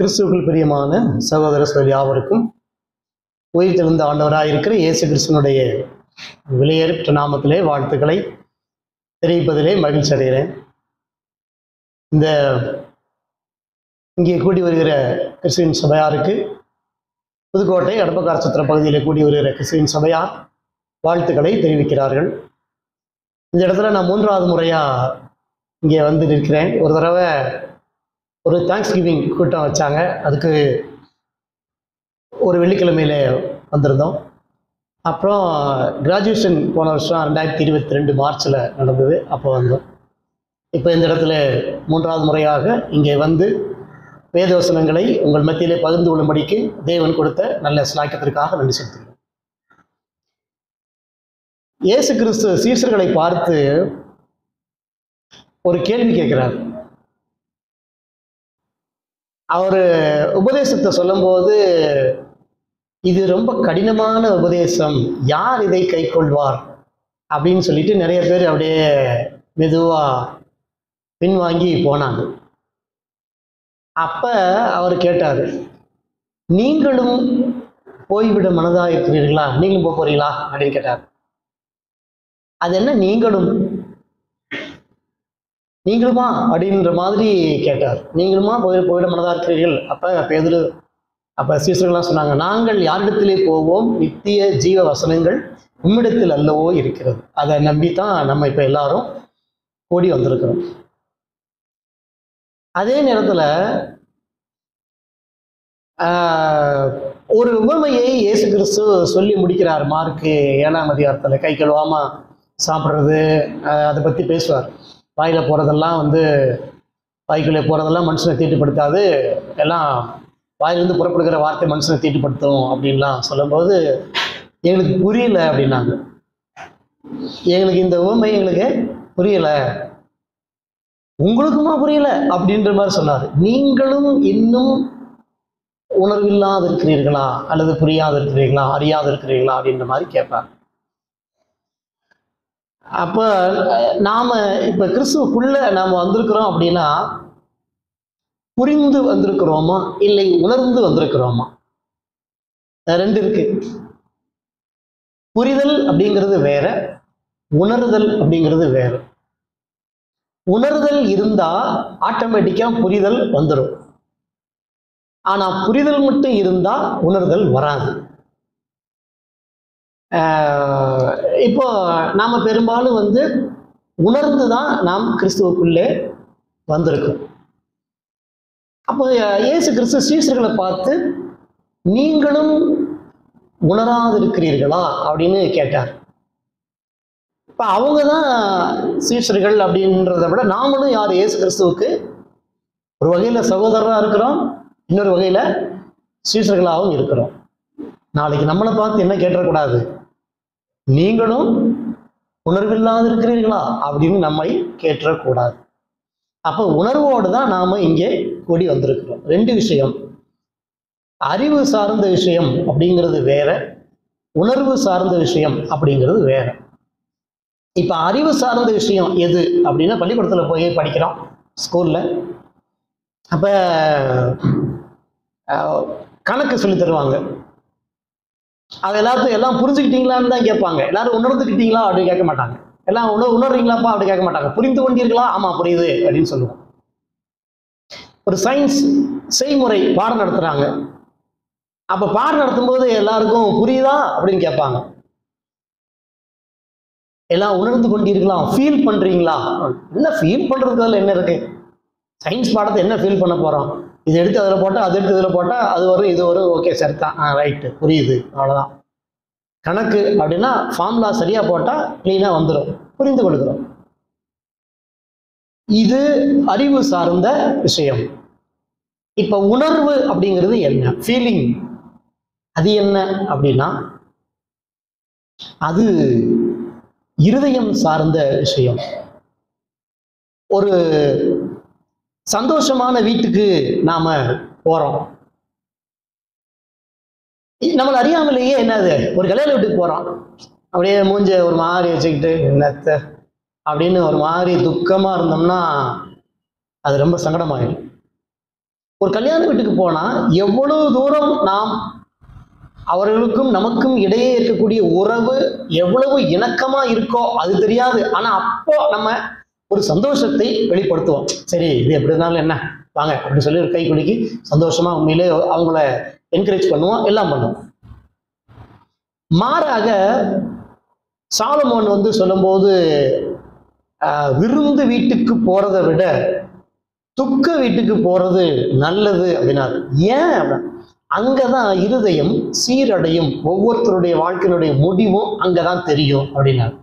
கிறிஸ்துவுக்குள் பிரியமான சகோதர சகோதரி யாவருக்கும் உயிர் தெழுந்த ஆண்டவராக இருக்கிற இயேசு கிறிஸ்துவனுடைய விலையேறப்பட்ட நாமத்திலே வாழ்த்துக்களை தெரிவிப்பதிலே மகிழ்ச்சி அடைகிறேன் இந்த இங்கே கூடி வருகிற கிறிஸ்துவின் சபையாருக்கு புதுக்கோட்டை அடுப்பக்கார சுத்திர பகுதியில் கூடி வருகிற கிறிஸ்துவின் சபையார் வாழ்த்துக்களை தெரிவிக்கிறார்கள் இந்த இடத்துல நான் மூன்றாவது முறையாக இங்கே வந்து நிற்கிறேன் ஒரு தடவை ஒரு தேங்க்ஸ் கிவிங் கூட்டம் வச்சாங்க அதுக்கு ஒரு வெள்ளிக்கிழமையில வந்திருந்தோம் அப்புறம் கிராஜுவேஷன் போன வருஷம் ரெண்டாயிரத்தி இருபத்தி ரெண்டு மார்ச்சில் நடந்தது அப்போ வந்தோம் இப்போ இந்த இடத்துல மூன்றாவது முறையாக இங்கே வந்து வேதவசனங்களை உங்கள் மத்தியிலே பகிர்ந்து கொள்ளும்படிக்கு தேவன் கொடுத்த நல்ல சிலாக்கியத்திற்காக நன்றி செலுத்துகிறேன் இயேசு கிறிஸ்து சீசர்களை பார்த்து ஒரு கேள்வி கேட்கிறார் அவர் உபதேசத்தை சொல்லும்போது இது ரொம்ப கடினமான உபதேசம் யார் இதை கைக்கொள்வார் அப்படின்னு சொல்லிட்டு நிறைய பேர் அப்படியே மெதுவாக பின்வாங்கி போனாங்க அப்ப அவர் கேட்டார் நீங்களும் போய்விட மனதா இருக்கிறீர்களா நீங்களும் போக போறீங்களா அப்படின்னு கேட்டார் அது என்ன நீங்களும் நீங்களுமா அப்படின்ற மாதிரி கேட்டார் நீங்களுமா போய் போயிட மனதா இருக்கிறீர்கள் அப்ப பேதுரு அப்ப சீசர்கள்லாம் சொன்னாங்க நாங்கள் யாரிடத்திலே போவோம் நித்திய ஜீவ வசனங்கள் உம்மிடத்தில் அல்லவோ இருக்கிறது அதை நம்பி தான் நம்ம இப்ப எல்லாரும் ஓடி வந்திருக்கிறோம் அதே நேரத்துல ஆஹ், ஒரு உவமையை இயேசு கிறிஸ்து சொல்லி முடிக்கிறார் மார்க்கு ஏழாம் அதிகாரத்துல கை கழுவாம சாப்பிட்றது அதை பத்தி பேசுவார் வாயில போறதெல்லாம் வந்து வாய்க்குள்ளே போறதெல்லாம் மனுஷனை தீட்டுப்படுத்தாது எல்லாம் வாயிலிருந்து புறப்படுகிற வார்த்தை மனுஷனை தீட்டுப்படுத்தும் அப்படின்லாம் சொல்லும்போது எங்களுக்கு புரியல அப்படின்னாங்க எங்களுக்கு இந்த உவமை எங்களுக்கு புரியல உங்களுக்குமா புரியல அப்படின்ற மாதிரி சொன்னார் நீங்களும் இன்னும் உணர்வில்லாது இருக்கிறீர்களா அல்லது புரியாது இருக்கிறீர்களா அறியாது இருக்கிறீர்களா அப்படின்ற மாதிரி கேட்பார் அப்ப அஹ், நாம இப்ப கிறிஸ்துவுக்குள்ள நாம வந்திருக்கிறோம் அப்படின்னா புரிந்து வந்திருக்கிறோமா இல்லை உணர்ந்து வந்திருக்கிறோமா அஹ் ரெண்டு இருக்கு புரிதல் அப்படிங்கிறது வேற உணர்தல் அப்படிங்கிறது வேற உணர்தல் இருந்தா ஆட்டோமேட்டிக்கா புரிதல் வந்துடும் ஆனா புரிதல் மட்டும் இருந்தா உணர்தல் வராது ஆஹ் இப்போ நாம பெரும்பாலும் வந்து உணர்ந்து தான் நாம் கிறிஸ்துவுக்குள்ளே வந்திருக்கோம் அப்போ இயேசு கிறிஸ்து சீசர்களை பார்த்து நீங்களும் உணராதிருக்கிறீர்களா அப்படின்னு கேட்டார் இப்போ அவங்க தான் சீஷர்கள் அப்படின்றத விட நாமளும் யார் இயேசு கிறிஸ்துவுக்கு ஒரு வகையில் சகோதரராக இருக்கிறோம் இன்னொரு வகையில் சீஷர்களாகவும் இருக்கிறோம் நாளைக்கு நம்மளை பார்த்து என்ன கேட்டக்கூடாது நீங்களும் உணர்வில்லாது இருக்கிறீர்களா அப்படின்னு நம்மை கேட்டக்கூடாது அப்போ உணர்வோடு தான் நாம இங்கே கூடி வந்திருக்கிறோம் ரெண்டு விஷயம் அறிவு சார்ந்த விஷயம் அப்படிங்கிறது வேற உணர்வு சார்ந்த விஷயம் அப்படிங்கிறது வேற இப்ப அறிவு சார்ந்த விஷயம் எது அப்படின்னா பள்ளிக்கூடத்துல போய் படிக்கிறோம் ஸ்கூல்ல அப்ப அஹ், கணக்கு சொல்லி தருவாங்க அது எல்லாத்தையும் எல்லாம் புரிஞ்சுக்கிட்டீங்களான்னு தான் கேட்பாங்க எல்லாரும் உணர்ந்துக்கிட்டீங்களா அப்படின்னு கேட்க மாட்டாங்க எல்லாம் உணர் உணர்றீங்களாப்பா அப்படி கேட்க மாட்டாங்க புரிந்து கொண்டீர்களா ஆமா புரியுது அப்படின்னு சொல்லுவோம் ஒரு சயின்ஸ் செய்முறை பாடம் நடத்துறாங்க அப்ப பாடம் நடத்தும்போது எல்லாருக்கும் புரியுதா அப்படின்னு கேட்பாங்க எல்லாம் உணர்ந்து கொண்டீர்களா ஃபீல் பண்றீங்களா என்ன ஃபீல் பண்றதுக்கு அதில் என்ன இருக்கு சயின்ஸ் பாடத்தை என்ன ஃபீல் பண்ண போறோம் இது எடுத்து அதில் போட்டால் அது எடுத்து இதில் போட்டால் அது வரும் இது வரும் ஓகே சரி தான் ஆ ரைட்டு புரியுது அவ்வளோதான் கணக்கு அப்படின்னா ஃபார்முலா சரியாக போட்டால் க்ளீனாக வந்துடும் புரிந்து கொள்கிறோம் இது அறிவு சார்ந்த விஷயம் இப்போ உணர்வு அப்படிங்கிறது என்ன ஃபீலிங் அது என்ன அப்படின்னா அது இருதயம் சார்ந்த விஷயம் ஒரு சந்தோஷமான வீட்டுக்கு நாம போறோம் இ- நம்மள அறியாமலேயே என்னது ஒரு கல்யாண வீட்டுக்கு போறோம் அப்படியே மூஞ்ச ஒரு மாதிரி வச்சுக்கிட்டு என்னத்த அப்படின்னு ஒரு மாதிரி துக்கமா இருந்தோம்னா அது ரொம்ப சங்கடமாயிடும் ஒரு கல்யாண வீட்டுக்கு போனா எவ்வளவு தூரம் நாம் அவர்களுக்கும் நமக்கும் இடையே இருக்கக்கூடிய உறவு எவ்வளவு இணக்கமா இருக்கோ அது தெரியாது ஆனா அப்போ நம்ம ஒரு சந்தோஷத்தை வெளிப்படுத்துவோம் சரி இது எப்படி இருந்தாலும் என்ன வாங்க அப்படின்னு சொல்லி ஒரு கை குலுக்கி சந்தோஷமா உண்மையிலே அவங்கள என்கரேஜ் பண்ணுவோம் எல்லாம் பண்ணுவோம் மாறாக சாலமோன் வந்து சொல்லும்போது ஆஹ், விருந்து வீட்டுக்கு போறதை விட துக்க வீட்டுக்கு போறது நல்லது அப்படின்னாரு ஏன் அப்படின்னா, அங்கதான் இருதயம் சீரடையும் ஒவ்வொருத்தருடைய வாழ்க்கையினுடைய முடிவும் அங்கதான் தெரியும் அப்படின்னாரு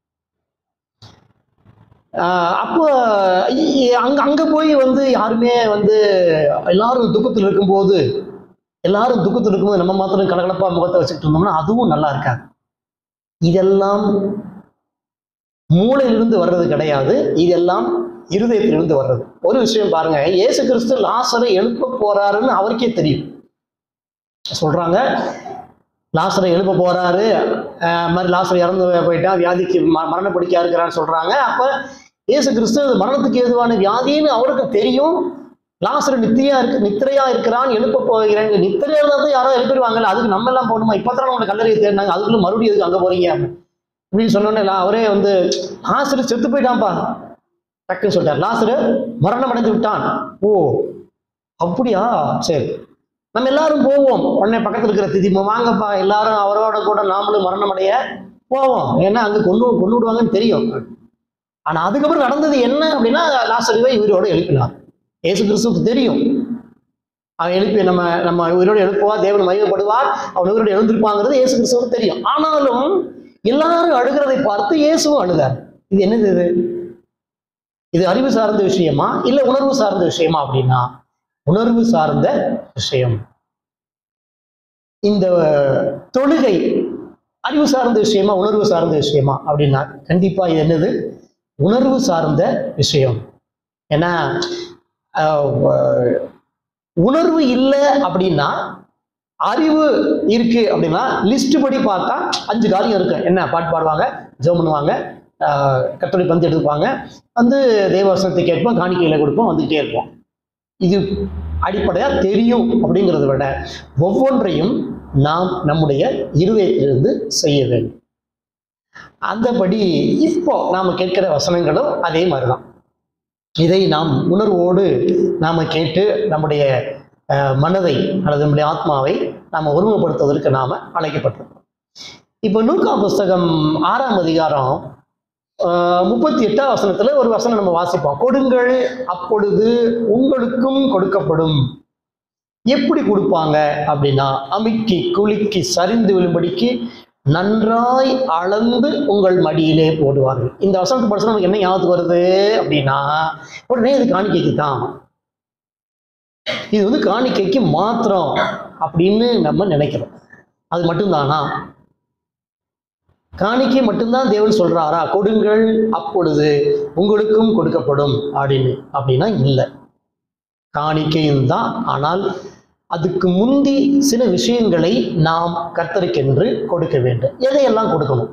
ஆஹ் அப்போ இ- அங்க அங்க போய் வந்து யாருமே வந்து எல்லாரும் துக்கத்தில் இருக்கும்போது எல்லாரும் துக்கத்தில் இருக்கும்போது நம்ம மாத்திரம் கலகலப்பா முகத்தை வச்சுக்கிட்டு இருந்தோம்னா அதுவும் நல்லா இருக்காது இதெல்லாம் மூளையிலிருந்து வர்றது கிடையாது இதெல்லாம் இருதயத்திலிருந்து வர்றது ஒரு விஷயம் பாருங்க இயேசு கிறிஸ்து லாசரை எழுப்ப போறாருன்னு அவருக்கே தெரியும் சொல்றாங்க லாசரை எழுப்ப போறாரு அஹ் மாதிரி லாசர் இறந்து போயிட்டான் வியாதிக்கு ம மரணப்படுக்கையா இருக்கிறான்னு சொல்றாங்க அப்ப இயேசு கிறிஸ்து அது மரணத்துக்கு ஏதுவான வியாதின்னு அவருக்கு தெரியும் லாசர் நித்தியா இருக்கு நித்திரையா இருக்கிறான் எழுப்ப போகிறேன் நித்திரையா இருந்தா தான் யாரோ எழுப்பிடுவாங்கல்ல அதுக்கு நம்ம எல்லாம் போகணுமா இப்பதான் உங்களை கல்லறையை தேடினாங்க அதுக்குள்ள மறுபடியும் எதுக்கு அங்க போறீங்க அப்படின்னு சொன்னோன்னே லா- அவரே வந்து லாசரு செத்து போயிட்டான்ப்பா டக்குன்னு சொல்லிட்டார் லாசரு மரணம் அடைந்து விட்டான் ஓ அப்படியா சரி நம்ம எல்லாரும் போவோம் உடனே பக்கத்துல இருக்கிற திதிமா வாங்கப்பா எல்லாரும் அவரோட கூட நாமளும் மரணம் அடைய போவோம் ஏன்னா அங்க கொண்டு கொண்டு விடுவாங்கன்னு தெரியும் ஆனா அதுக்கப்புறம் நடந்தது என்ன அப்படின்னா லாசருவை உயிரோட எழுப்பினார் இயேசு கிறிஸ்துவுக்கு தெரியும் அவன் எழுப்பி நம்ம நம்ம உயிரோடு எழுப்புவா தேவன் மகிமைப்படுவார் அவன் உயிரோடு எழுந்திருப்பாங்கிறது இயேசு கிறிஸ்துவுக்கு தெரியும் ஆனாலும் எல்லாரும் அழுகிறதை பார்த்து இயேசுவும் அழுதார் இது என்னது இது இது அறிவு சார்ந்த விஷயமா இல்ல உணர்வு சார்ந்த விஷயமா அப்படின்னா உணர்வு சார்ந்த விஷயம் இந்த தொழுகை அறிவு சார்ந்த விஷயமா உணர்வு சார்ந்த விஷயமா அப்படின்னா கண்டிப்பா இது என்னது உணர்வு சார்ந்த விஷயம் ஏன்னா ஆஹ், உணர்வு இல்லை அப்படின்னா அறிவு இருக்கு அப்படின்னா லிஸ்ட் படி பார்த்தா அஞ்சு காரியம் இருக்கு என்ன பாட்டு பாடுவாங்க ஜெபம் பண்ணுவாங்க கத்தோலி பந்து எடுத்துப்பாங்க வந்து தேவவசனத்தை கேட்போம் காணிக்கையில கொடுப்போம் வந்துகிட்டே இருப்போம் இது அடிப்படையா தெரியும் அப்படிங்கிறத விட ஒவ்வொன்றையும் நாம் நம்முடைய இருதயத்திலிருந்து செய்ய வேண்டும் அந்தபடி இப்போ நாம கேட்கிற வசனங்களும் அதே மாதிரிதான் இதை நாம் உணர்வோடு நாம கேட்டு நம்முடைய அஹ், மனதை அல்லது நம்முடைய ஆத்மாவை நாம ஒருமுகப்படுத்துவதற்கு நாம அழைக்கப்பட்டிருக்கோம் இப்போ நூக்கா புஸ்தகம் ஆறாம் அதிகாரம் ஆஹ், முப்பத்தி எட்டாம் வசனத்துல ஒரு வசனம் நம்ம வாசிப்போம் கொடுங்கள் அப்பொழுது உங்களுக்கும் கொடுக்கப்படும் எப்படி கொடுப்பாங்க அப்படின்னா அமுக்கி குலுக்கி சரிந்து விழும்படிக்கு நன்றாய் அளந்து உங்கள் மடியிலே போடுவார்கள் இந்த வசனத்தை படிச்சா நமக்கு என்ன ஞாபகத்துக்கு வருது அப்படின்னா உடனே இது காணிக்கைக்கு தான் இது வந்து காணிக்கைக்கு மாத்திரம் அப்படின்னு நம்ம நினைக்கிறோம் அது மட்டும்தானா காணிக்கை மட்டும்தான் தேவன் சொல்றாரா கொடுங்கள் அப்பொழுது உங்களுக்கும் கொடுக்கப்படும் அப்படின்னு அப்படின்னா இல்லை காணிக்கையும் தான் ஆனால் அதுக்கு முந்தி சில விஷயங்களை நாம் கர்த்தருக்கென்று கொடுக்க வேண்டும் எதையெல்லாம் கொடுக்கணும்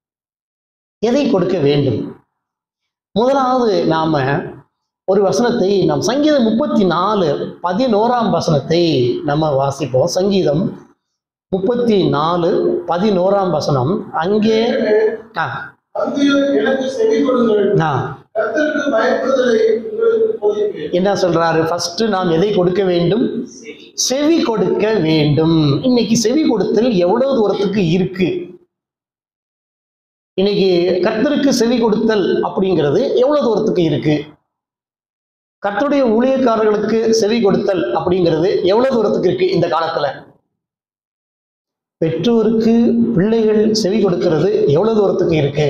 எதை கொடுக்க வேண்டும் முதலாவது நாம ஒரு வசனத்தை நாம் சங்கீதம் முப்பத்தி நாலு பதினோராம் வசனத்தை நம்ம வாசிப்போம் சங்கீதம் முப்பத்தி நாலு பதினோராம் வசனம் அங்கே ஆ, அந்தியில் எனக்கு செவி கொடுங்கள் ஆ, கர்த்தருக்கு பயப்படுதலை உங்களுக்கு போதிப்பேன் என்ன சொல்றாரு ஃபர்ஸ்ட் நாம் எதை கொடுக்க வேண்டும் செவி கொடுக்க வேண்டும் இன்னைக்கு செவி கொடுத்தல் எவ்வளவு தூரத்துக்கு இருக்கு இன்னைக்கு கர்த்தருக்கு செவி கொடுத்தல் அப்படிங்கிறது எவ்வளவு தூரத்துக்கு இருக்கு கர்த்தருடைய ஊழியக்காரர்களுக்கு செவி கொடுத்தல் அப்படிங்கிறது எவ்வளவு தூரத்துக்கு இருக்கு இந்த காலத்துல பெற்றோருக்கு பிள்ளைகள் செவி கொடுக்கிறது எவ்வளவு தூரத்துக்கு இருக்கு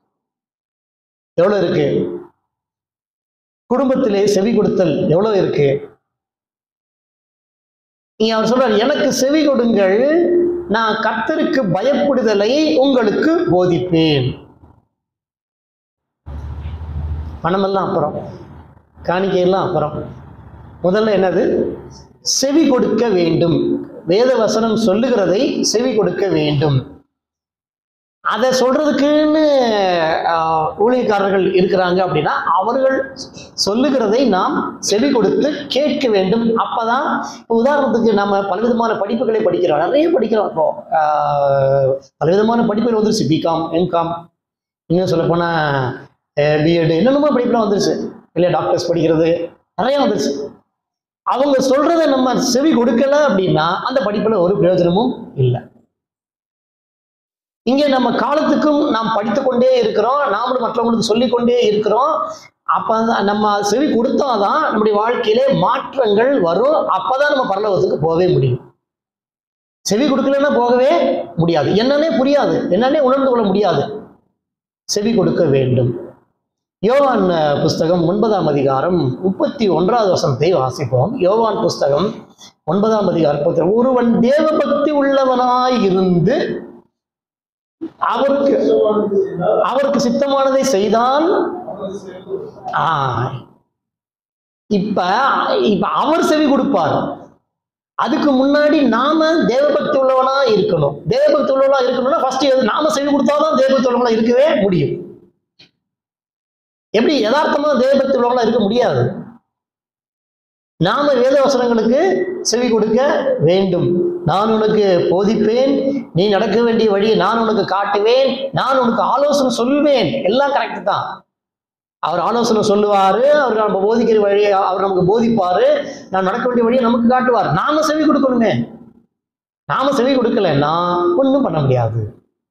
எவ்வளவு இருக்கு குடும்பத்திலே செவி கொடுத்தல் எவ்வளவு இருக்கு நீங்க அவர் சொல்றார் எனக்கு செவி கொடுங்கள் நான் கர்த்தருக்கு பயப்படுதலை உங்களுக்கு போதிப்பேன் பணமெல்லாம் அப்புறம் காணிக்கையெல்லாம் அப்புறம் முதல்ல என்னது செவி கொடுக்க வேண்டும் வேத வசனம் சொல்லுகிறதை செவி கொடுக்க வேண்டும் அதை சொல்றதுக்குன்னு ஆஹ், ஊழியக்காரர்கள் இருக்கிறாங்க அப்படின்னா அவர்கள் சொல்லுகிறதை நாம் செவி கொடுத்து கேட்க வேண்டும் அப்பதான் இப்போ உதாரணத்துக்கு நம்ம பலவிதமான படிப்புகளை படிக்கிறோம் நிறைய படிக்கிறோம் இப்போ ஆஹ், பலவிதமான படிப்புகள் வந்துருச்சு பிகாம் எம்காம் இன்னும் சொல்லப்போனால் பிஎட் என்னென்னமோ படிப்புலாம் வந்துருச்சு இல்லை டாக்டர்ஸ் படிக்கிறது நிறைய வந்துருச்சு அவங்க சொல்றதை நம்ம செவி கொடுக்கல அப்படின்னா அந்த படிப்புல ஒரு பிரயோஜனமும் இல்லை இங்கே நம்ம காலத்துக்கும் நாம் படித்து கொண்டே இருக்கிறோம் நாமளும் மற்றவங்களுக்கு சொல்லிக்கொண்டே இருக்கிறோம் அப்ப அந்த- நம்ம செவி கொடுத்தாதான் நம்முடைய வாழ்க்கையிலே மாற்றங்கள் வரும் அப்பதான் நம்ம பரலோகத்துக்கு போகவே முடியும் செவி கொடுக்கலன்னா போகவே முடியாது என்னன்னே புரியாது என்னன்னே உணர்ந்து கொள்ள முடியாது செவி கொடுக்க வேண்டும் யோவான் அஹ், புஸ்தகம் ஒன்பதாம் அதிகாரம் முப்பத்தி ஒன்றாவது வசனத்தை வாசிப்போம் யோவான் புஸ்தகம் ஒன்பதாம் அதிகாரம் முப்பத்தி ஒன்று. ஒருவன் தேவபக்தி உள்ளவனாய் இருந்து அவருக்கு சித்தமானது செய்தால் அவருக்கு சித்தமானதை செய்தான் அவனது செவி கொடுப்பார். ஆ, இப்ப இப்ப அவர் செவி கொடுப்பார் அதுக்கு முன்னாடி நாம தேவபக்தி உள்ளவனா இருக்கணும் தேவபக்தி உள்ளவனா இருக்கணும்னா ஃபர்ஸ்ட் நாம செவி கொடுத்தாதான் தேவபக்தி உள்ளவனா இருக்கவே முடியும் எப்படி யதார்த்தமா தேவபக்தி உள்ளவங்களா இருக்க முடியாது நாம வேத வசனங்களுக்கு செவி கொடுக்க வேண்டும் நான் உனக்கு போதிப்பேன் நீ நடக்க வேண்டிய வழியை நான் உனக்கு காட்டுவேன் நான் உனக்கு ஆலோசனை சொல்வேன் எல்லாம் கரெக்ட் தான் அவர் ஆலோசனை சொல்லுவாரு அவர் நம்ம போதிக்கிற வழியை அவர் நமக்கு போதிப்பாரு நான் நடக்க வேண்டிய வழியை நமக்கு காட்டுவார் நாம செவி கொடுக்கணுமே நாம செவி கொடுக்கலன்னா ஒன்றும் பண்ண முடியாது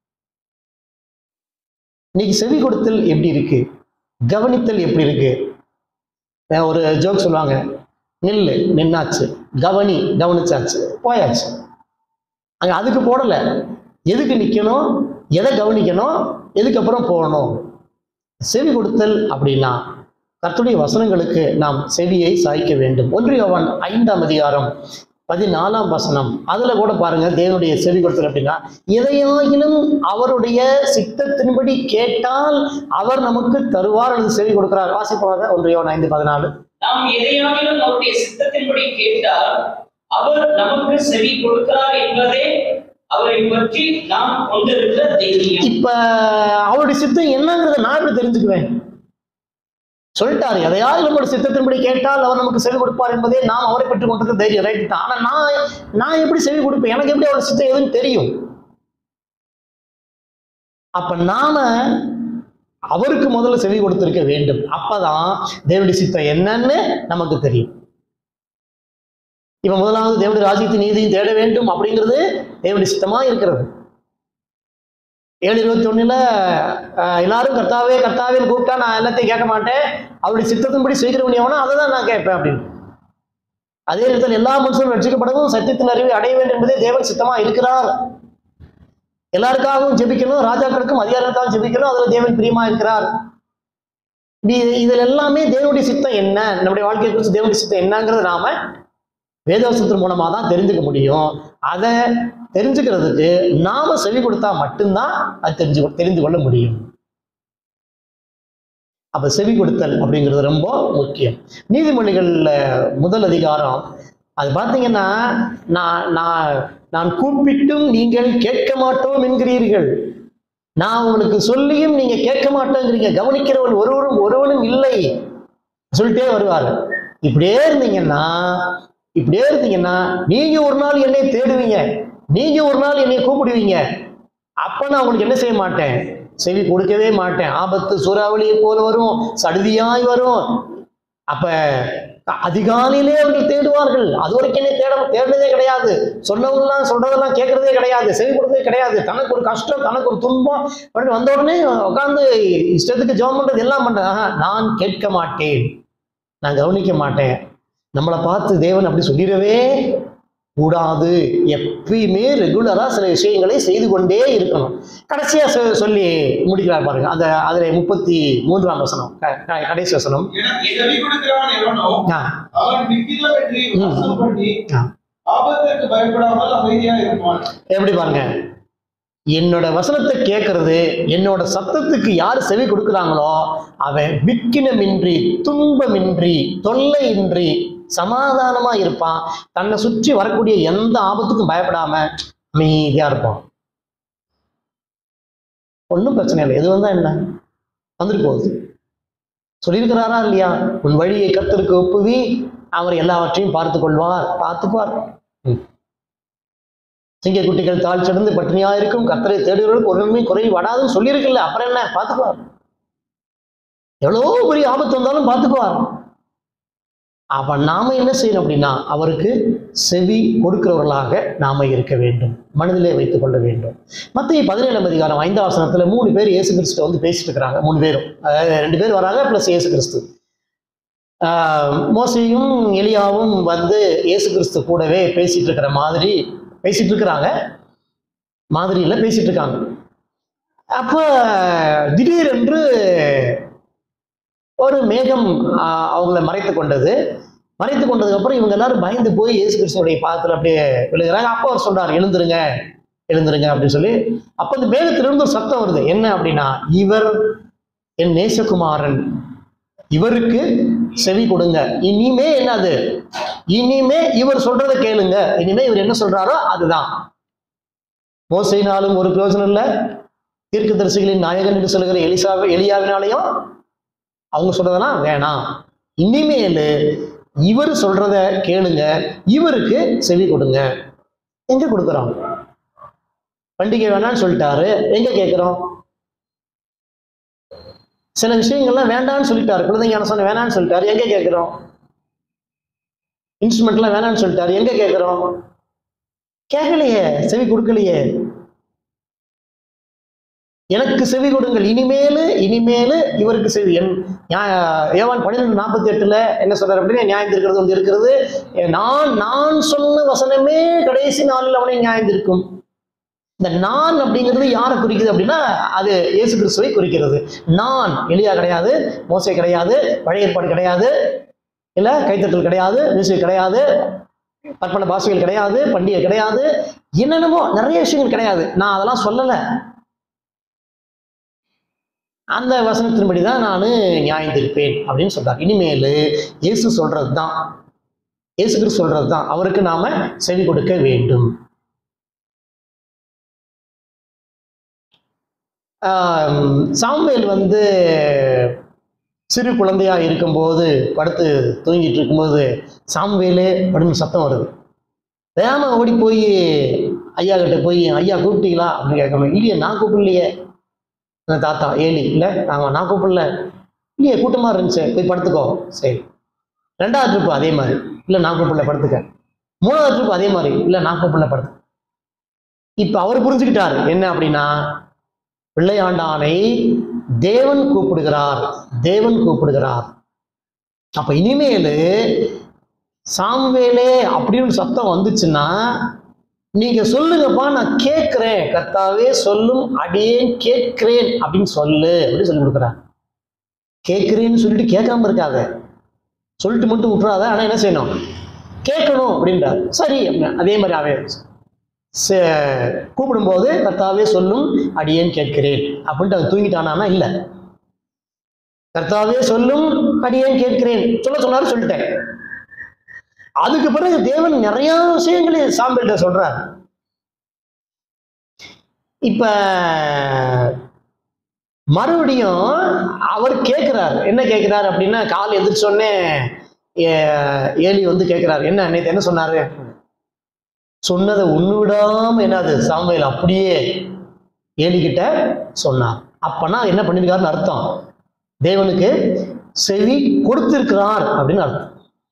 இன்னைக்கு செவி கொடுத்தல் எப்படி இருக்கு கவனித்தல் எப்படி இருக்கு அஹ் ஒரு ஜோக் சொல்லுவாங்க நில்லு நின்னாச்சு கவனி கவனிச்சாச்சு போயாச்சு அங்க அதுக்கு போடல எதுக்கு நிக்கணும் எதை கவனிக்கணும் எதுக்கு அப்புறம் போகணும் செவி கொடுத்தல் அப்படின்னா கர்த்தருடைய வசனங்களுக்கு நாம் செவியை சாய்க்க வேண்டும் ஒன்று யோவான் ஐந்தாம் அதிகாரம் பதினாலாம் வசனம் அதுல கூட பாருங்க தேவனுடைய செவி கொடுத்தல் அப்படின்னா எதையாயினும் அவருடைய சித்தத்தின்படி கேட்டால் அவர் நமக்கு தருவார் அல்லது செவி கொடுக்கிறார் வாசிப்பாங்க ஒன்று யோவான் ஐந்து பதினாலு நாம் எதையாகிலும் அவருடைய சித்தத்தின்படி கேட்டால் அவர் நமக்கு செவி கொடுக்கிறார் என்பதே அவரை பற்றி நாம் கொண்டிருக்கிற தைரியம் இப்ப அவருடைய சித்தம் என்னங்கிறத நான் எப்படி தெரிஞ்சுக்குவேன் சொல்லிட்டாரு எதையாவது நம்மளோட சித்தத்தின்படி கேட்டால் அவர் நமக்கு செவி கொடுப்பார் என்பதே நாம் அவரை பற்றி கொண்டிருக்க தைரியம் ரைட் தான் ஆனா நான் நான் எப்படி செவி கொடுப்பேன் எனக்கு எப்படி அவரோட சித்தம் எதுன்னு தெரியும் அப்ப நாம அவருக்கு முதல்ல செவி கொடுத்திருக்க வேண்டும் அப்பதான் தேவனுடைய சித்தம் என்னன்னு நமக்கு தெரியும் இப்ப முதலாவது தேவனுடைய ராஜ்யத்தின் நீதியும் தேட வேண்டும் அப்படிங்கிறது தேவனுடைய சித்தமா இருக்கிறது ஏழு இருபத்தி ஒண்ணுல அஹ், எல்லாரும் கர்த்தாவே கர்த்தாவேன்னு கூப்பிட்டா நான் எல்லாத்தையும் கேட்க மாட்டேன் அவருடைய சித்தத்தின்படி செய்கிற முடியாமனா அதை தான் நான் கேட்பேன் அப்படின்னு அதே நேரத்தில் எல்லா மனுஷரும் ரட்சிக்கப்படவும் சத்தியத்தின் அறிவை அடைய வேண்டும் என்பதே தேவன் சித்தமா இருக்கிறார் எல்லாருக்காகவும் ஜெபிக்கணும் ராஜாக்களுக்கும் அதிகாரிகளுக்காகவும் ஜெபிக்கணும் அதுல தேவன் பிரியமா இருக்கிறார் இது இதுல எல்லாமே தேவனுடைய சித்தம் என்ன நம்முடைய வாழ்க்கையை குறித்து தேவனுடைய சித்தம் என்னங்கிறத நாம வேதவசத்தின் மூலமா தான் தெரிஞ்சுக்க முடியும் அதை தெரிஞ்சுக்கிறதுக்கு நாம செவி கொடுத்தா மட்டும்தான் அது தெரிஞ்சு தெரிந்து கொள்ள முடியும் அப்ப செவி கொடுத்தல் அப்படிங்கிறது ரொம்ப முக்கியம் நீதிமொழிகள்ல முதல் அதிகாரம் அது பார்த்தீங்கன்னா நான் நான் நான் கூப்பிட்டும் நீங்கள் கேட்க மாட்டோம் என்கிறீர்கள் நான் உங்களுக்கு சொல்லியும் நீங்க கேட்க மாட்டோங்கிறீங்க கவனிக்கிறவன் ஒருவரும் ஒருவனும் இல்லை சொல்லிட்டே வருவார் இப்படியே இருந்தீங்கன்னா இப்படியே இருந்தீங்கன்னா நீங்க ஒரு நாள் என்னை தேடுவீங்க நீங்க ஒரு நாள் என்னை கூப்பிடுவீங்க அப்ப நான் உங்களுக்கு என்ன செய்ய மாட்டேன் செவி கொடுக்கவே மாட்டேன் ஆபத்து சூறாவளியை போல வரும் சடுதியாய் வரும் அப்ப அதிகாலையிலே அவர்கள் தேடுவார்கள் அது வரைக்கும் என்னை தேட தேடினதே கிடையாது சொன்னவங்கலாம் சொல்றதெல்லாம் கேட்கறதே கிடையாது செவி கொடுத்ததே கிடையாது தனக்கு ஒரு கஷ்டம் தனக்கு ஒரு துன்பம் அப்படின்னு வந்த உடனே உட்காந்து இஷ்டத்துக்கு ஜெபம் பண்றது எல்லாம் பண்றேன் ஆஹா, நான் கேட்க மாட்டேன் நான் கவனிக்க மாட்டேன் நம்மளை பார்த்து தேவன் அப்படி சொல்லிடவே கூடாது எப்பயுமே ரெகுலரா சில விஷயங்களை செய்து கொண்டே இருக்கணும் கடைசியா சொ- சொல்லி முடிக்கிறார் பாருங்க அந்த அதுல முப்பத்தி மூன்றாம் வசனம் க- க- கடைசி வசனம் எனக்கு செவி கொடுக்கிறான் எவனோ ஆ, அவன் நித்திலவற்றி ம். வாசம் பண்ணி ஆ. ஆபத்திற்கு பயப்படாமல் அமைதியா இருப்பான் எப்படி பாருங்க என்னோட வசனத்தை கேட்கறது என்னோட சத்தத்துக்கு யார் செவி கொடுக்குறாங்களோ அவன் விக்கினமின்றி துன்பமின்றி தொல்லையின்றி சமாதானமா இருப்பான் தன்னை சுற்றி வரக்கூடிய எந்த ஆபத்துக்கும் பயப்படாம அமைதியா இருப்பான் ஒன்றும் பிரச்சனை இல்லை எது வந்தா என்ன வந்துட்டு போகுது சொல்லியிருக்கிறாரா இல்லையா உன் வழியை கத்தருக்கு ஒப்புவி அவர் எல்லாவற்றையும் பார்த்து கொள்வார் பார்த்துப்பார் ம். சிங்க குட்டிகள் தாழ் சிறந்து பட்டினியா இருக்கும் கத்தரை தேடுகிறவர்களுக்கு ஒரு நன்மை குறை வடாதுன்னு சொல்லியிருக்குல்ல அப்புறம் என்ன பார்த்துக்குவார் எவ்வளோ பெரிய ஆபத்து வந்தாலும் பார்த்துக்குவார் அப்ப நாம என்ன செய்யணும் அப்படின்னா அவருக்கு செவி கொடுக்கிறவர்களாக நாம இருக்க வேண்டும் மனதிலே வைத்துக் கொள்ள வேண்டும் மத்திய பதினேழாம் அதிகாரம் ஐந்தாம் வசனத்துல மூணு பேர் இயேசு கிறிஸ்துவ வந்து பேசிட்டு இருக்கிறாங்க மூணு பேரும் அதாவது ரெண்டு பேர் வராங்க பிளஸ் இயேசு கிறிஸ்து ஆஹ் மோசையும் எலியாவும் வந்து இயேசு கிறிஸ்து கூடவே பேசிட்டு இருக்கிற மாதிரி பேசிட்டு இருக்கிறாங்க மாதிரியில பேசிட்டு இருக்காங்க அப்ப திடீரென்று ஒரு மேகம் ஆஹ், அவங்கள மறைத்து கொண்டது மறைத்து கொண்டதுக்கு அப்புறம் இவங்க எல்லாரும் பயந்து போய் இயேசு கிறிஸ்துவோடைய பாதத்துல அப்படியே விழுகிறாங்க அப்போ அவர் சொல்றார் எழுந்துருங்க எழுந்துருங்க அப்படின்னு சொல்லி அப்ப இந்த மேகத்திலிருந்து ஒரு சத்தம் வருது என்ன அப்படின்னா இவர் என் நேசகுமாரன் இவருக்கு செவி கொடுங்க இனிமே என்னது இனிமே இவர் சொல்றதை கேளுங்க இனிமே இவர் என்ன சொல்றாரோ அதுதான் மோசையினாலும் ஒரு பிரயோஜனம் இல்லை தீர்க்கதரிசிகளின் நாயகன் என்று சொல்லுகிற எலிசா எலியாவினாலையும் அவங்க சொல்றதெல்லாம் வேணாம் இனிமேல் இவர் சொல்றத கேளுங்க இவருக்கு செவி கொடுங்க எங்க கொடுக்குறோம் பண்டிகை வேணாம்னு சொல்லிட்டாரு எங்க கேட்குறோம் சில விஷயங்கள்லாம் வேண்டாம்னு சொல்லிட்டாரு குழந்தைங்க ஞானசனம் வேணாம்னு சொல்லிட்டாரு எங்க கேட்குறோம் இன்ஸ்ட்ருமெண்ட்லாம் வேணாம்னு சொல்லிட்டாரு எங்க கேட்குறோம் கேட்கலையே செவி கொடுக்கலையே எனக்கு செவி கொடுங்கள் இனிமேலு இனிமேலு இவருக்கு செவி என் நியா- ஏவான் பன்னிரெண்டு நாற்பத்தி எட்டுல என்ன சொல்றாரு அப்படின்னா நியாயம் இருக்கிறது ஒன்று இருக்கிறது நான் நான் சொன்ன வசனமே கடைசி நாளில் அவனை நியாயம் இருக்கும் இந்த நான் அப்படிங்கிறது யாரை குறிக்குது அப்படின்னா அது இயேசு கிறிஸ்துவை குறிக்கிறது நான் எலியா கிடையாது மோசே கிடையாது பழைய ஏற்பாடு கிடையாது இல்ல கைத்தட்டல் கிடையாது மியூசிக் கிடையாது பற்பல பாஷைகள் கிடையாது பண்டிகை கிடையாது என்னென்னமோ நிறைய விஷயங்கள் கிடையாது நான் அதெல்லாம் சொல்லலை அந்த வசனத்தின்படி தான் நான் நியாயந்திருப்பேன் அப்படின்னு சொல்றார் இனிமேல் இயேசு சொல்றது தான் இயேசு கிறிஸ்து சொல்றது தான் அவருக்கு நாம செவி கொடுக்க வேண்டும் ஆம், சாமுவேல் வந்து சிறு குழந்தையா இருக்கும்போது படுத்து தூங்கிட்டு இருக்கும்போது சாமுவேலே அப்படின்னு சத்தம் வருது வேகமா ஓடி போய் ஐயா கிட்ட போய் ஐயா கூப்பிட்டீங்களா அப்படின்னு கேட்கணும் இல்லையே நான் கூப்பிடலையே அந்த தாத்தா ஏலி இல்லை ஆமாம் நான் கூப்பிடல இல்லையே கூட்டமாக இருந்துச்சு போய் படுத்துக்கோ சரி ரெண்டாவது ட்ரிப்பு அதே மாதிரி இல்லை நான் கூப்பிடல படுத்துக்க மூணாவது ட்ரிப்பு அதே மாதிரி இல்லை நான் கூப்பிடல படுத்து இப்போ அவர் புரிஞ்சுக்கிட்டார் என்ன அப்படின்னா பிள்ளையாண்டானை தேவன் கூப்பிடுகிறார் தேவன் கூப்பிடுகிறார் அப்ப இனிமேல் சாம்வேலே அப்படின்னு சத்தம் வந்துச்சுன்னா நீங்க சொல்லுங்கப்பா நான் கேட்கிறேன் கர்த்தாவே சொல்லும் அடியேன் கேட்கிறேன் அப்படின்னு சொல்லு அப்படின்னு சொல்லி கொடுக்குறார் கேட்கிறேன்னு சொல்லிட்டு கேட்காம இருக்காத சொல்லிட்டு மட்டும் விட்டுறாத ஆனா என்ன செய்யணும் கேட்கணும் அப்படின்றார் சரி அப்படின்னா அதே மாதிரி அவே ச- கூப்பிடும்போது கர்த்தாவே சொல்லும் அடியேன் கேட்கிறேன் அப்படின்ட்டு அவன் தூங்கிட்டானா இல்ல கர்த்தாவே சொல்லும் அடியேன் கேட்கிறேன் சொல்ல சொன்னாரு சொல்லிட்டேன் அதுக்கு பிறகு தேவன் நிறைய விஷயங்களை சாம்பல்கிட்ட சொல்றார் இப்ப மறுபடியும் அவர் கேட்கிறார் என்ன கேட்கிறார் அப்படின்னா கால் எதிர்ச்சோடனே ஏலி வந்து கேட்கிறார் என்ன நேற்று என்ன சொன்னாரு சொன்னதை ஒண்ணு விடாம என்னது சாமுவேல் அப்படியே ஏலிகிட்ட சொன்னார் அப்பனா என்ன பண்ணிருக்காருன்னு அர்த்தம் தேவனுக்கு செவி கொடுத்திருக்கிறார் அப்படின்னு அர்த்தம்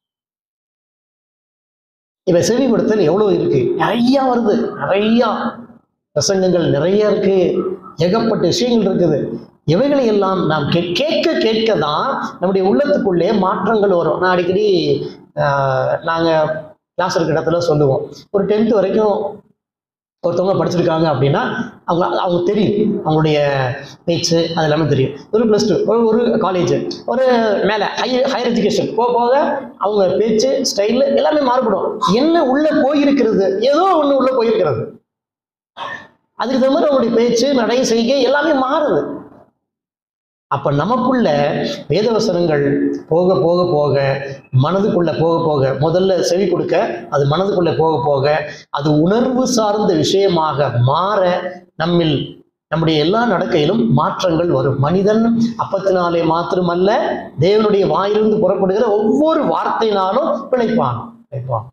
இப்ப செவி கொடுத்தல் எவ்வளவு இருக்கு நிறைய வருது நிறைய பிரசங்கங்கள் நிறைய இருக்கு ஏகப்பட்ட விஷயங்கள் இருக்குது இவைகளை எல்லாம் நாம் கே- கேட்க கேட்க தான் நம்முடைய உள்ளத்துக்குள்ளே மாற்றங்கள் வரும் நான் அடிக்கடி ஆஹ், நாங்க கிளாஸ் இருக்கிற இடத்துல சொல்லுவோம் ஒரு டென்த் வரைக்கும் ஒருத்தவங்க படிச்சிருக்காங்க அப்படின்னா அவங்க அவங்க தெரியும் அவங்களுடைய பேச்சு அது எல்லாமே தெரியும் ஒரு ப்ளஸ் டூ ஒரு ஒரு காலேஜ் ஒரு மேலே ஹை ஹையர் எஜுகேஷன் போக போக அவங்க பேச்சு ஸ்டைல் எல்லாமே மாறுபடும் என்ன உள்ள போயிருக்கிறது ஏதோ ஒன்று உள்ள போயிருக்கிறது அதுக்கு தகுந்த மாதிரி அவங்களுடைய பேச்சு நடை செய்கை எல்லாமே மாறுது அப்ப நமக்குள்ள வேதவசனங்கள் போக போக போக மனதுக்குள்ள போக போக முதல்ல செவி கொடுக்க அது மனதுக்குள்ள போக போக அது உணர்வு சார்ந்த விஷயமாக மாற நம்மில் நம்முடைய எல்லா நடக்கையிலும் மாற்றங்கள் வரும் மனிதன் அப்பத்தினாலே மாத்திரமல்ல தேவனுடைய வாயிலிருந்து புறப்படுகிற ஒவ்வொரு வார்த்தையினாலும் பிழைப்பான் பிழைப்பான்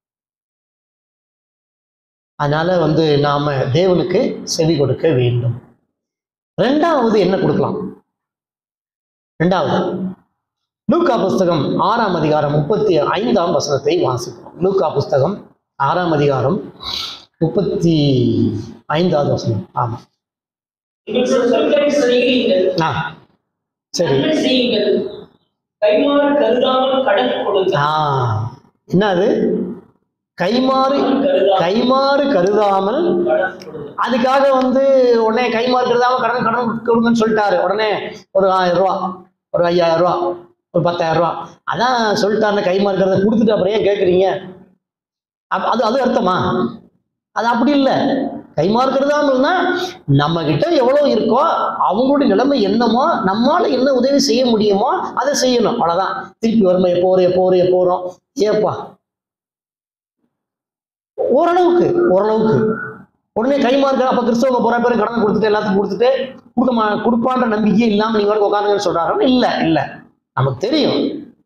அதனால வந்து நாம தேவனுக்கு செவி கொடுக்க வேண்டும் ரெண்டாவது என்ன கொடுக்கலாம் ரெண்டாவது லூக்கா புஸ்தகம் ஆறாம் அதிகாரம் முப்பத்தி ஐந்தாம் வசனத்தை வாசிப்போம் லூக்கா புஸ்தகம் ஆறாம் அதிகாரம் முப்பத்தி ஐந்தாவது வசனம் ஆமா உங்கள் சொற்களை செய்யுங்கள் ஆ சரி நன்மை செய்யுங்கள் கைமாறு கருதாமல் கடன் கொடுங்கள் ஆ என்ன அது கைமாறு கைமாறு கருதாமல் கடன் கொடுங்கள் அதுக்காக வந்து உடனே கைமாறு கருதாம கடன் கடன் கொடுங்கன்னு சொல்லிட்டாரு உடனே ஒரு ஆயிரம் ரூபா ஒரு ஐயாயிரம் ரூபா ஒரு பத்தாயிரம் ரூபா அதான் சொல்லிட்டாருன்னு கைமாறு கருதை கொடுத்துட்டு அப்புறம் ஏன் கேட்குறீங்க அப்ப அது அது அர்த்தமா அது அப்படி இல்லை கைமாறு கருதாமல்னா நம்ம கிட்ட எவ்வளவு இருக்கோ அவங்களுடைய நிலைமை என்னமோ நம்மால என்ன உதவி செய்ய முடியுமோ அதை செய்யணும் அவ்வளவுதான் திருப்பி வருமா எப்போ வரும் எப்போ வரும் எப்போ வரும் ஏப்பா ஓரளவுக்கு ஓரளவுக்கு உடனே கைமார்க்க அப்ப கிறிஸ்தவங்க போற பேர் கடன் கொடுத்துட்டு எல்லாத்துக்கும் கொடுத்துட்டு கொடுக்க மா கொடுப்பான்ற நம்பிக்கையே இல்லாம நீங்க வந்து உட்காந்துங்கன்னு சொல்றாரு இல்ல இல்ல நமக்கு தெரியும்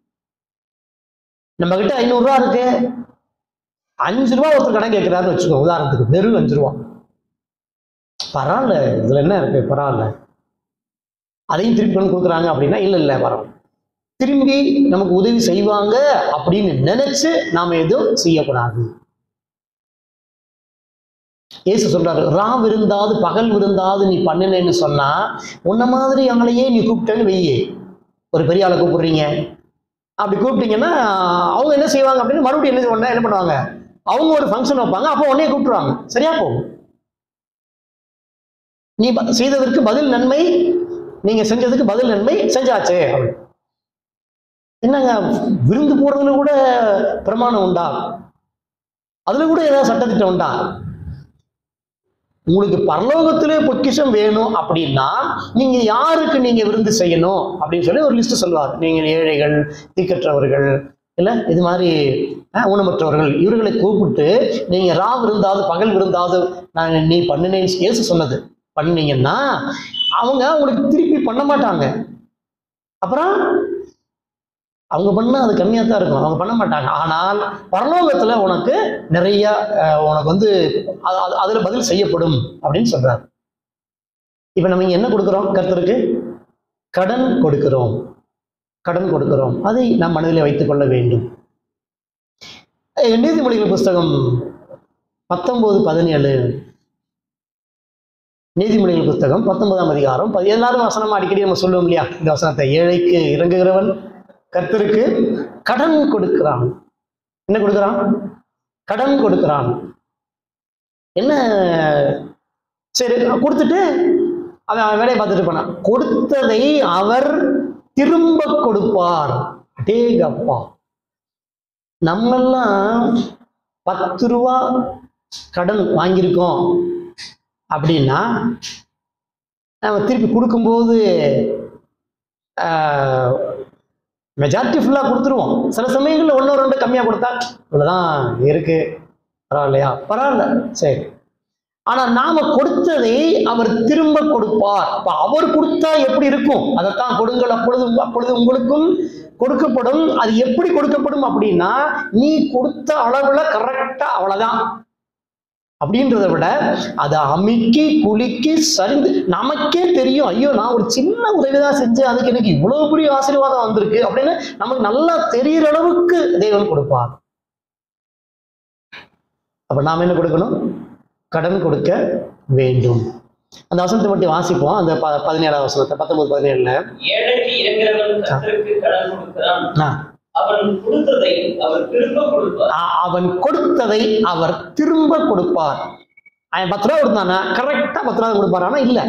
நம்ம கிட்ட ஐநூறு ரூபா இருக்கு அஞ்சு ரூபா ஒருத்தர் கடன் கேட்கிறாருன்னு வச்சுக்கோ உதாரணத்துக்கு வெறும் அஞ்சு ரூபா பரவாயில்ல இதுல என்ன இருக்கு பரவாயில்ல அதையும் திருப்பி கொண்டு கொடுக்குறாங்க அப்படின்னா இல்ல இல்ல பரவாயில்ல திரும்பி நமக்கு உதவி செய்வாங்க அப்படின்னு நினைச்சு நாம எதுவும் செய்யக்கூடாது இயேசு சொல்றாரு ரா விருந்தாவது பகல் விருந்தாவது நீ பண்ணினேன்னு சொன்னா உன்ன மாதிரி அவங்களையே நீ கூப்பிட்டேன்னு வெய்யே ஒரு பெரிய ஆளை கூப்பிடுறீங்க அப்படி கூப்பிட்டீங்கன்னா அவங்க என்ன செய்வாங்க அப்படின்னு மறுபடியும் என்ன பண்ண என்ன பண்ணுவாங்க அவங்க ஒரு ஃபங்க்ஷன் வைப்பாங்க அப்போ உடனே கூப்பிட்டுருவாங்க சரியா போகும் நீ ப- செய்ததற்கு பதில் நன்மை நீங்க செஞ்சதுக்கு பதில் நன்மை செஞ்சாச்சு அப்படி. என்னங்க விருந்து போடுறதுல கூட பிரமாணம் உண்டா அதுல கூட ஏதாவது சட்டத்திட்டம் உண்டா உங்களுக்கு பரலோகத்திலே பொக்கிஷம் வேணும் அப்படின்னா நீங்க யாருக்கு நீங்க விருந்து செய்யணும் அப்படின்னு சொல்லி ஒரு லிஸ்ட் சொல்லுவார் நீங்க ஏழைகள் தீக்கற்றவர்கள் இல்ல இது மாதிரி அஹ், ஊனமற்றவர்கள் இவர்களை கூப்பிட்டு நீங்க ரா விருந்தாவது பகல் விருந்தாவது நான் நீ பண்ணினேன்னு இயேசு சொன்னது பண்ணீங்கன்னா அவங்க உங்களுக்கு திருப்பி பண்ண மாட்டாங்க அப்புறம் அவங்க பண்ணா அது கம்மியாக தான் இருக்கும் அவங்க பண்ண மாட்டாங்க ஆனால் பரலோகத்துல உனக்கு நிறைய அஹ், உனக்கு வந்து அது- அது- அதுல பதில் செய்யப்படும் அப்படின்னு சொல்றாரு இப்ப நம்ம இங்க என்ன கொடுக்குறோம் கர்த்தருக்கு கடன் கொடுக்கிறோம் கடன் கொடுக்கிறோம் அதை நம் மனதிலே வைத்துக் கொள்ள வேண்டும் அஹ், நீதிமொழிகள் புஸ்தகம் பத்தொன்பது பதினேழு நீதிமொழிகள் புத்தகம் பத்தொன்பதாம் அதிகாரம் பதி- எல்லாரும் வசனமா அடிக்கடி நம்ம சொல்லுவோம் இல்லையா இந்த வசனத்தை ஏழைக்கு இறங்குகிறவன் கர்த்தருக்கு கடன் கொடுக்கிறான் என்ன கொடுக்கிறான் கடன் கொடுக்கிறான் என்ன சரி கொடுத்துட்டு அவன் அவன் வேலையை பார்த்துட்டு போனான் கொடுத்ததை அவர் திரும்ப கொடுப்பார் அடேகப்பா நம்மெல்லாம் பத்து ரூபா கடன் வாங்கியிருக்கோம் அப்படின்னா நம்ம திருப்பி கொடுக்கும்போது மெஜாரிட்டி ஃபுல்லாக கொடுத்துருவோம் சில சமயங்களில் ஒன்று ரெண்டு கம்மியாக கொடுத்தா இவ்வளோதான் இருக்கு பரவாயில்லையா பரவாயில்ல சரி ஆனால் நாம கொடுத்ததை அவர் திரும்ப கொடுப்பார் அப்ப அவர் கொடுத்தா எப்படி இருக்கும் அதைத்தான் கொடுங்கள் அப்பொழுது அப்பொழுது உங்களுக்கும் கொடுக்கப்படும் அது எப்படி கொடுக்கப்படும் அப்படின்னா நீ கொடுத்த அளவுல கரெக்டா அவ்வளவுதான் அப்படின்றத விட அதை அமுக்கி குலுக்கி சரிந்து நமக்கே தெரியும் ஐயோ நான் ஒரு சின்ன உதவி தான் செஞ்சேன் அதுக்கு எனக்கு இவ்வளவு பெரிய ஆசீர்வாதம் வந்திருக்கு அப்படின்னு நமக்கு நல்லா தெரியிற அளவுக்கு தேவன் கொடுப்பார் அப்ப நாம என்ன கொடுக்கணும் கடன் கொடுக்க வேண்டும் அந்த வசனத்தை மட்டும் வாசிப்போம் அந்த ப பதினேழாம் வசனத்தை பத்தொன்பது பதினேழுல ஏழைக்கு இறங்குறவன் கர்த்தருக்கு கடன் கொடுக்கிறான் ஆ, அவன் கொடுத்ததை அவர் திரும்ப கொடுப்பார் ஆ, அவன் கொடுத்ததை அவர் திரும்ப கொடுப்பார் அவன் பத்து ரூபா கொடுத்தானா கரெக்டா பத்து ரூபா கொடுப்பார் ஆனா இல்ல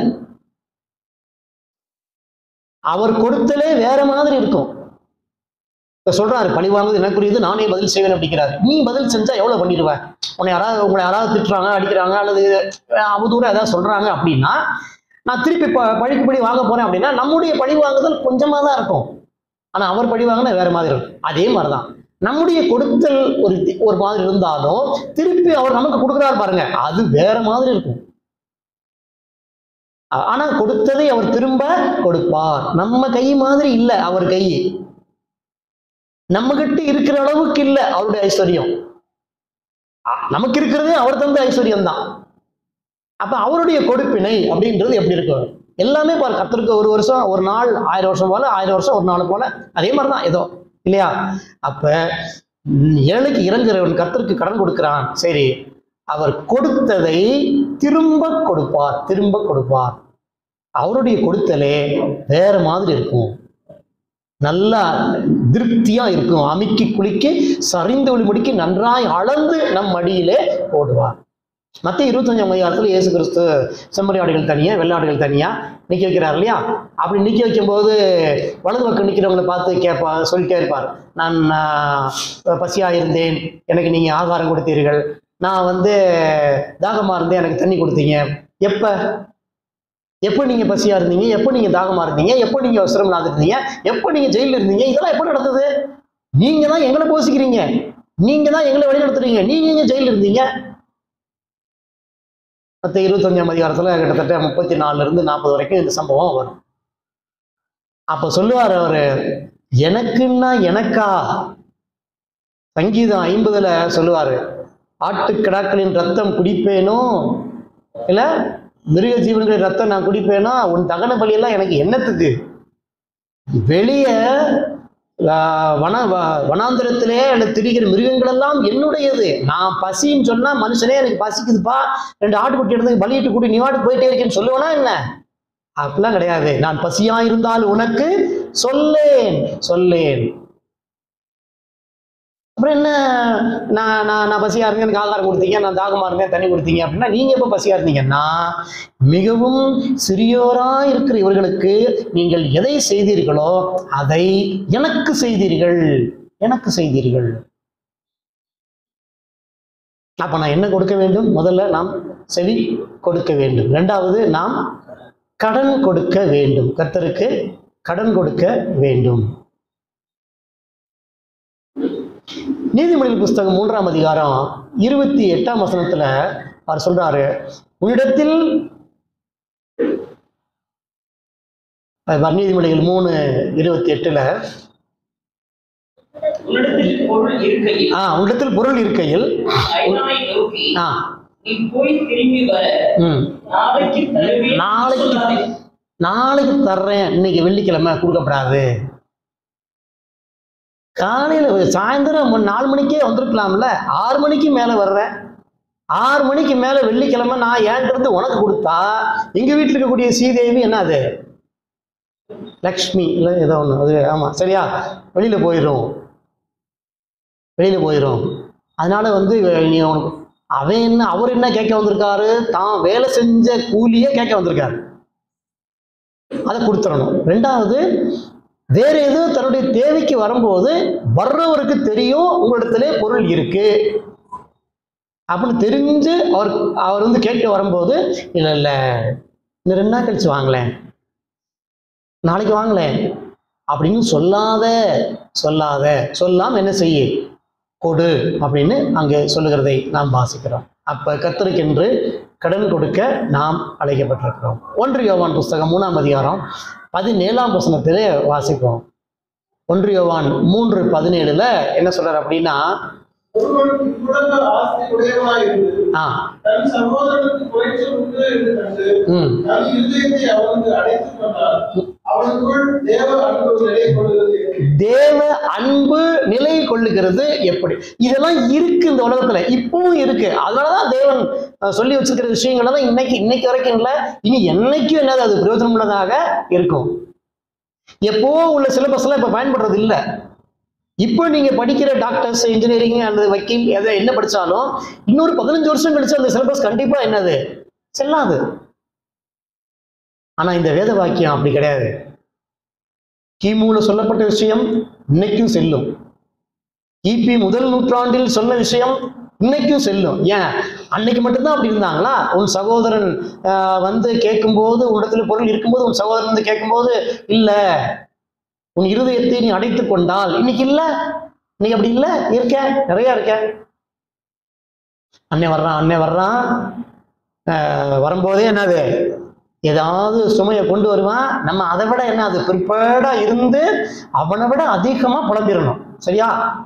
அவர் கொடுத்தலே வேற மாதிரி இருக்கும் இப்ப சொல்றாரு பழி வாங்குது எனக்குரியது நானே பதில் செய்வேன் அப்படிங்கிறாரு நீ பதில் செஞ்சா எவ்வளவு பண்ணிடுவ உன்னை யாராவது உங்களை யாராவது திட்டுறாங்க அடிக்கிறாங்க அல்லது அவதூறம் ஏதாவது சொல்றாங்க அப்படின்னா நான் திருப்பி ப- பழிக்கு பழி வாங்க போறேன் அப்படின்னா நம்முடைய பழி வாங்குதல் கொஞ்சமா தான் இருக்கும் ஆனா அவர் பழி வாங்கினா வேற மாதிரி இருக்கும் அதே மாதிரிதான் நம்முடைய கொடுத்தல் ஒரு தி- ஒரு மாதிரி இருந்தாலும் திருப்பி அவர் நமக்கு கொடுக்குறாரு பாருங்க அது வேற மாதிரி இருக்கும் ஆ- ஆனா கொடுத்ததை அவர் திரும்ப கொடுப்பார் நம்ம கை மாதிரி இல்லை அவர் கை நம்ம கிட்ட இருக்கிற அளவுக்கு இல்லை அவருடைய ஐஸ்வர்யம் ஆ, நமக்கு இருக்கிறதே அவர் தந்த ஐஸ்வர்யம் தான் அப்ப அவருடைய கொடுப்பினை அப்படின்றது எப்படி இருக்கும் எல்லாமே பாரு கர்த்தருக்கு ஒரு வருஷம் ஒரு நாள் ஆயிரம் வருஷம் போல ஆயிரம் வருஷம் ஒரு நாள் போல அதே மாதிரி தான் ஏதோ இல்லையா அப்ப ம், ஏழைக்கு இறங்குறவன் கர்த்தருக்கு கடன் கொடுக்கிறான் சரி அவர் கொடுத்ததை திரும்ப கொடுப்பார் திரும்ப கொடுப்பார் அவருடைய கொடுத்தலே வேற மாதிரி இருக்கும் நல்லா திருப்தியா இருக்கும் அமுக்கி குலுக்கி சரிந்து ஒளிமுடிக்கு நன்றாய் அளந்து நம் மடியிலே போடுவார் மத்திய இருபத்தஞ்சாம் அதிகாரத்தில் இயேசு கிறிஸ்து செம்மறி ஆடுகள் தனியா வெள்ளாடுகள் தனியா நிக்க வைக்கிறார் இல்லையா அப்படி நிக்க வைக்கும்போது வலது பக்கம் நிக்கிறவங்களை பார்த்து கேட்பா சொல்லிட்டே இருப்பார் நான் ஆஹ், பசியா இருந்தேன் எனக்கு நீங்க ஆகாரம் கொடுத்தீர்கள் நான் வந்து தாகமா இருந்தேன் எனக்கு தண்ணி கொடுத்தீங்க எப்ப எப்போ நீங்க பசியா இருந்தீங்க எப்போ நீங்க தாகமா இருந்தீங்க எப்போ நீங்க அவசரம் இல்லாத இருந்தீங்க எப்போ நீங்க ஜெயிலில் இருந்தீங்க இதெல்லாம் எப்போ நடந்தது நீங்க தான் எங்களை போசிக்கிறீங்க நீங்க தான் எங்களை வழிநடத்துறீங்க நீங்க எங்க ஜெயிலில் இருந்தீங்க மற்ற இருபத்தஞ்சாம் அதிகாரத்துல கிட்டத்தட்ட முப்பத்தி நாலுல இருந்து நாற்பது வரைக்கும் இந்த சம்பவம் வரும் அப்ப சொல்லுவார் அவரு எனக்குன்னா எனக்கா சங்கீதம் ஐம்பதுல சொல்லுவாரு ஆட்டுக்கிடாக்களின் ரத்தம் குடிப்பேனோ இல்ல மிருக ஜீவன்களின் ரத்தம் நான் குடிப்பேனா உன் தகன பலியெல்லாம் எனக்கு என்னத்துக்கு வெளியே வன வ- வனாந்திரத்திலே அல்லது திரிகிற மிருகங்கள் எல்லாம் என்னுடையது நான் பசின்னு சொன்னா மனுஷனே எனக்கு பசிக்குதுப்பா ரெண்டு ஆட்டுக்குட்டி எடுத்து பலியிட்டு கூட்டி நீ வாட்டு போயிட்டே இருக்கேன்னு சொல்லுவேனா என்ன அப்படிலாம் கிடையாது நான் பசியா இருந்தால் உனக்கு சொல்லேன் சொல்லேன் அப்புறம் என்ன நான் நான் நான் பசியா இருந்தேன் எனக்கு ஆகாரம் கொடுத்தீங்க நான் தாகமா இருந்தேன் தண்ணி கொடுத்தீங்க அப்படின்னா நீங்க எப்ப பசியா இருந்தீங்கன்னா மிகவும் சிறியோரா இருக்கிற இவர்களுக்கு நீங்கள் எதை செய்தீர்களோ அதை எனக்கு செய்தீர்கள் எனக்கு செய்தீர்கள் அப்ப நான் என்ன கொடுக்க வேண்டும் முதல்ல நாம் செவி கொடுக்க வேண்டும் இரண்டாவது நாம் கடன் கொடுக்க வேண்டும் கர்த்தருக்கு கடன் கொடுக்க வேண்டும் நீதிமொழிகள் புஸ்தகம் மூன்றாம் அதிகாரம் இருபத்தி எட்டாம் வசனத்துல அவர் சொல்றாரு உன்னிடத்தில் அஹ் நீதிமொழிகள் மூணு இருபத்தி எட்டுல உன்னிடத்தில் பொருள் இருக்கையில் ஆ உன்னிடத்தில் பொருள் இருக்கையில் அயலானை நோக்கி ஆ நீ போய் திரும்பி வர ம் நாளைக்கு தருவேன் நாளைக்கு சொல்லாதே. நாளைக்கு தர்றேன் இன்னைக்கு வெள்ளிக்கிழமை கொடுக்கப்படாது காலையில ஒரு சாயந்தரம் ஒரு நாலு மணிக்கே வந்திருக்கலாம்ல ஆறு மணிக்கு மேல வர்றேன் ஆறு மணிக்கு மேல வெள்ளிக்கிழமை நான் ஏன்ட்டு இருந்து உனக்கு கொடுத்தா எங்க வீட்டில் இருக்கக்கூடிய சீதேவி என்ன அது லக்ஷ்மி இல்ல ஏதோ ஒண்ணு அது ஆமா சரியா வெளியில போயிடும் வெளியில போயிடும் அதனால வந்து இவ- நீ உனக்கு அவன் என்ன அவர் என்ன கேட்க வந்திருக்காரு தான் வேலை செஞ்ச கூலியே கேட்க வந்திருக்காரு அதை கொடுத்துடணும் ரெண்டாவது வேற ஏதோ தன்னுடைய தேவைக்கு வரும்போது வர்றவருக்கு தெரியும் உங்களிடத்துல பொருள் இருக்கு அப்படின்னு தெரிஞ்சு அவர் அவர் வந்து கேட்க வரும்போது இல்லை இல்லை இன்னும் ரெண்டு நாள் கழிச்சு வாங்களேன் நாளைக்கு வாங்களேன் அப்படின்னு சொல்லாத சொல்லாத சொல்லாம என்ன செய்ய கொடு அப்படின்னு அங்கே சொல்லுகிறதை நாம் வாசிக்கிறோம் அப்ப கத்தருக்கென்று கடன் கொடுக்க நாம் அழைக்கப்பட்டிருக்கிறோம் ஒன்று யோவான் புஸ்தகம் மூணாம் அதிகாரம் பதினேழாம் வசனத்திலே வாசிப்போம் ஒன்று யோவான் மூன்று பதினேழுல என்ன சொல்றாரு அப்படின்னா ஒருவனுக்கு குழந்தை ஆஸ்தி உடையவனாய் இருந்து ஆ தன் சகோதரனுக்கு குறைச்சல் உண்டு என்று கண்டு ம் தன் இருதயத்தை அவனுக்கு அடைத்துக் கொண்டார் அவனுக்குள் தேவ அன்பு நிலை கொள்கிறது என்று. தேவ அன்பு நிலை கொள்ளுகிறது எப்படி இதெல்லாம் இருக்கு இந்த உலகத்துல இப்பவும் இருக்கு அதனாலதான் தேவன் அஹ், சொல்லி வச்சிருக்கிற விஷயங்கள் தான் இன்னைக்கு இன்னைக்கு வரைக்கும் இல்ல இனி என்னைக்கும் என்னது அது பிரயோஜனம் உள்ளதாக இருக்கும் எப்போ உள்ள சிலபஸ் எல்லாம் இப்ப பயன்படுறது இல்ல இப்போ நீங்க படிக்கிற டாக்டர்ஸ் இன்ஜினியரிங் அல்லது வக்கீல் எதை என்ன படிச்சாலும் இன்னொரு பதினஞ்சு வருஷம் கழிச்சு அந்த சிலபஸ் கண்டிப்பா என்னது செல்லாது ஆனா இந்த வேத வாக்கியம் அப்படி கிடையாது கிமுல சொல்லப்பட்ட விஷயம் இன்னைக்கும் செல்லும் கிபி முதல் நூற்றாண்டில் சொன்ன விஷயம் இன்னைக்கும் செல்லும் ஏன் அன்னைக்கு மட்டும்தான் அப்படி இருந்தாங்களா உன் சகோதரன் ஆஹ், வந்து கேட்கும்போது உன்னிடத்துல பொருள் இருக்கும்போது உன் சகோதரன் வந்து கேட்கும்போது இல்ல உன் இருதயத்தை நீ அடைத்துக் கொண்டால் இன்னைக்கு இல்ல இன்னைக்கு அப்படி இல்ல இருக்க நிறைய இருக்க அண்ணே வர்றான் அண்ணே வர்றான் ஆஹ், வரும்போதே என்னது ஏதாவது சுமையை கொண்டு வருவான் நம்ம அதை விட என்ன அது ப்ரிப்பேர்டா இருந்து அவனை விட அதிகமா புலம்பிடணும் சரியா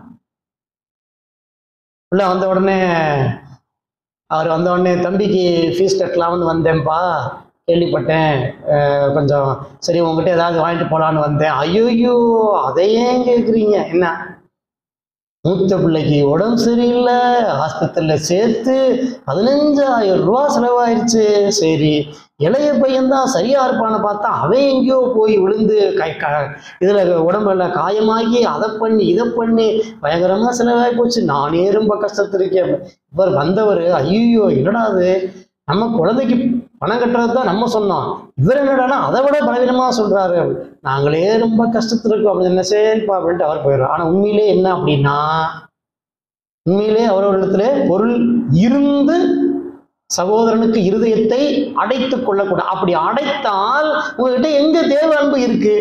உள்ள வந்த உடனே அவர் வந்த உடனே தம்பிக்கு ஃபீஸ் கட்டலாம்னு வந்தேன்ப்பா கேள்விப்பட்டேன் அஹ் கொஞ்சம் சரி உங்ககிட்ட ஏதாவது வாங்கிட்டு போகலான்னு வந்தேன் ஐயோயோ அதை ஏன் கேட்குறீங்க என்ன மூத்த பிள்ளைக்கு உடம்பு சரியில்லை ஆஸ்பத்திரியில் சேர்த்து பதினஞ்சாயிரம் ரூபா செலவாயிருச்சு சரி இளைய பையன்தான் சரியா இருப்பான்னு பார்த்தா அவன் எங்கேயோ போய் விழுந்து கை க இதில் உடம்புல காயமாகி அதை பண்ணி இதை பண்ணி பயங்கரமாக செலவாகி போச்சு நானே ரொம்ப கஷ்டத்தில் இருக்கேன் இவர் வந்தவர் ஐயோ என்னடா அது நம்ம குழந்தைக்கு பணம் கட்டுறது தான் நம்ம சொன்னோம் இவர் என்னடானா அதை விட பலவீனமாக சொல்றாரு நாங்களே ரொம்ப கஷ்டத்தில் இருக்கோம் அப்படின்னு என்ன சரிப்பா அப்படின்ட்டு அவர் போயிடுறோம் ஆனால் உண்மையிலே என்ன அப்படின்னா உண்மையிலே அவரவரிடத்துல பொருள் இருந்து சகோதரனுக்கு இருதயத்தை அடைத்துக் கொள்ளக்கூடாது அப்படி அடைத்தால் உங்ககிட்ட எங்க தேவ அன்பு இருக்கு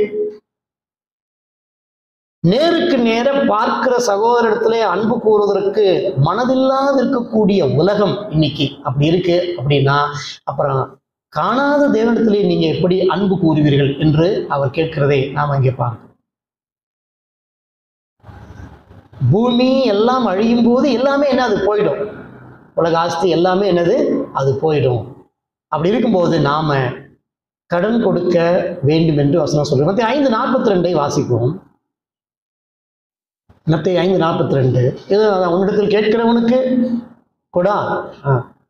நேருக்கு நேர பார்க்கிற சகோதரத்திலே அன்பு கூறுவதற்கு மனதில்லாது இருக்கக்கூடிய உலகம் இன்னைக்கு அப்படி இருக்கு அப்படின்னா அப்புறம் காணாத தேவனத்திலே நீங்க எப்படி அன்பு கூறுவீர்கள் என்று அவர் கேட்கிறதை நாம் அங்கே பார்க்கிறோம் பூமி எல்லாம் அழியும் போது எல்லாமே என்ன அது போயிடும் உலக ஆஸ்தி எல்லாமே என்னது அது போயிடும் அப்படி இருக்கும்போது நாம கடன் கொடுக்க வேண்டும் என்று வசனம் சொல்றோம் மத்திய ஐந்து நாற்பத்தி ரெண்டை வாசிப்போம் மத்திய ஐந்து நாற்பத்தி ரெண்டு இது அதான் உன்னிடத்தில் கேட்கிறவனுக்கு கொடா ஆ.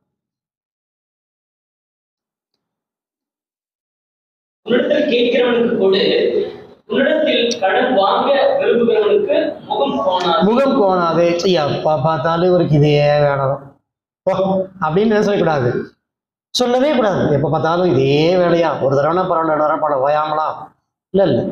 உன்னிடத்தில் கேட்கிறவனுக்கு கொடு உன்னிடத்தில் கடன் வாங்க விரும்புகிறவனுக்கு முகம் கோணாது முகம் கோணாதே எப்பா பார்த்தாலும் இவருக்கு இதே வேணும் ஓ அப்படின்னு என்ன சொல்லக்கூடாது சொல்லவே கூடாது எப்போ பார்த்தாலும் இதே வேலையா ஒரு தடவை பரவாயில்ல ரெண்டு தடவை பல ஓயாமலா இல்லை இல்லை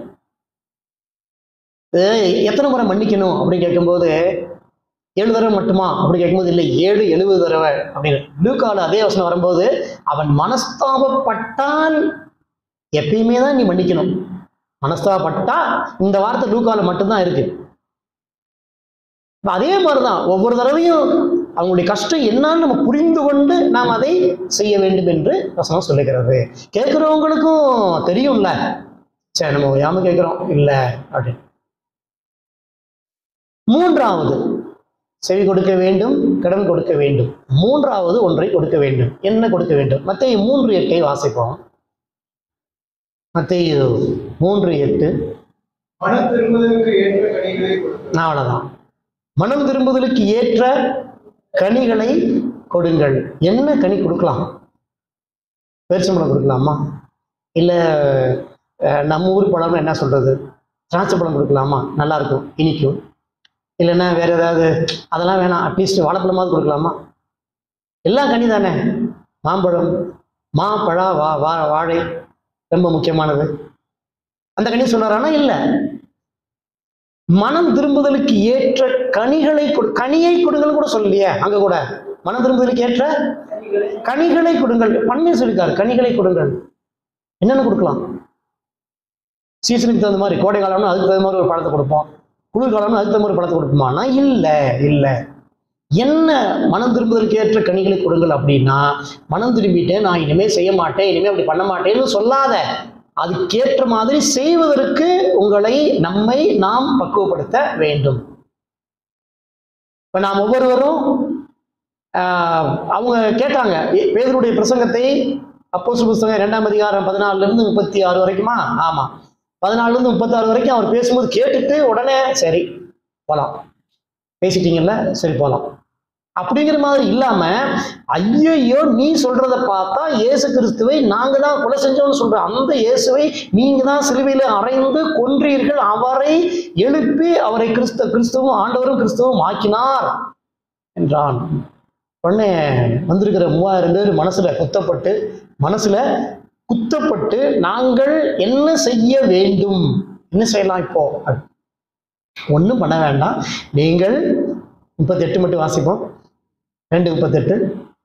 எத்தனை முறை மன்னிக்கணும் அப்படின்னு கேட்கும்போது ஏழு தடவை மட்டுமா அப்படி கேட்கும்போது இல்லை ஏழு எழுபது தடவை அப்படின்னு லூக்கால அதே வசனம் வரும்போது அவன் மனஸ்தாபப்பட்டான் எப்பயுமே தான் நீ மன்னிக்கணும் மனஸ்தாபப்பட்டா இந்த வார்த்தை லூக்கால மட்டும்தான் இருக்கு இப்ப அதே மாதிரிதான் ஒவ்வொரு தடவையும் அவங்களுடைய கஷ்டம் என்னன்னு நம்ம புரிந்து கொண்டு நாம் அதை செய்ய வேண்டும் என்று வசனம் சொல்லுகிறது கேட்குறவங்களுக்கும் தெரியும்ல சரி நம்ம ஓயாம கேட்குறோம் இல்லை அப்படின்னு மூன்றாவது செவி கொடுக்க வேண்டும் கடன் கொடுக்க வேண்டும் மூன்றாவது ஒன்றை கொடுக்க வேண்டும் என்ன கொடுக்க வேண்டும் மத்திய மூன்று எட்டை வாசிப்போம் மத்திய மூன்று எட்டு மன திரும்புதலுக்கு ஏற்ற கனிகளை கொடுங்கள் நான் அவ்வளவுதான் மனம் திரும்புதலுக்கு ஏற்ற கனிகளை கொடுங்கள் என்ன கனி கொடுக்கலாம் பேரிச்சம்பழம் கொடுக்கலாமா இல்லை நம்ம ஊர் பழம் என்ன சொல்றது திராட்சை பழம் கொடுக்கலாமா நல்லா இருக்கும் இனிக்கும் இல்லைன்னா வேற ஏதாவது அதெல்லாம் வேணாம் அட்லீஸ்ட் வாழைப்பழமாவது கொடுக்கலாமா எல்லாம் கனி தானே மாம்பழம் மா பழா வா வா வாழை ரொம்ப முக்கியமானது அந்த கனி சொல்றாரானா இல்லை மனம் திரும்புதலுக்கு ஏற்ற கனிகளை கொடு கனியை கொடுங்கள் கூட சொல்லலையே அங்க கூட மனம் திரும்புதலுக்கு ஏற்ற கனிகளை கொடுங்கள் பண்ணே சொல்லிட்டார் கனிகளை கொடுங்கள் என்னென்ன கொடுக்கலாம் சீசனுக்கு தகுந்த மாதிரி கோடை காலம்னா அதுக்கு தகுந்த மாதிரி ஒரு பழத்தை கொடுப்போம் குளிர்காலம்னா அதுக்கு தகுந்த மாதிரி பழத்தை கொடுப்போமானா இல்லை இல்லை என்ன மனம் திரும்புதலுக்கு ஏற்ற கனிகளை கொடுங்கள் அப்படின்னா மனம் திரும்பிட்டேன் நான் இனிமே செய்ய மாட்டேன் இனிமே அப்படி பண்ண மாட்டேன்னு சொல்லாத அதுக்கேற்ற மாதிரி செய்வதற்கு உங்களை நம்மை நாம் பக்குவப்படுத்த வேண்டும் இப்ப நாம் ஒவ்வொருவரும் ஆஹ், அவங்க கேட்டாங்க ஏ- பேதருடைய பிரசங்கத்தை அப்போஸ்தலர் புஸ்தகம் இரண்டாம் அதிகாரம் பதினாலுல இருந்து முப்பத்தி ஆறு வரைக்குமா ஆமா பதினாலுல இருந்து முப்பத்தி ஆறு வரைக்கும் அவர் பேசும்போது கேட்டுட்டு உடனே சரி போலாம் பேசிட்டீங்கல்ல சரி போலாம் அப்படிங்கிற மாதிரி இல்லாம ஐயையோ நீ சொல்றத பார்த்தா இயேசு கிறிஸ்துவை நாங்க தான் கொலை செஞ்சோம்னு சொல்ற அந்த இயேசுவை நீங்க தான் சிலுவையில அறைந்து கொன்றீர்கள் அவரை எழுப்பி அவரை கிறிஸ்த கிறிஸ்துவும் ஆண்டவரும் கிறிஸ்துவும் ஆக்கினார் என்றான் உடனே வந்திருக்கிற மூவாயிரம் பேர் மனசுல குத்தப்பட்டு மனசுல குத்தப்பட்டு நாங்கள் என்ன செய்ய வேண்டும் என்ன செய்யலாம் இப்போ ஒன்றும் பண்ண வேண்டாம் நீங்கள் முப்பத்தெட்டு மட்டும் வாசிப்போம் ரெண்டு முப்பத்தெட்டு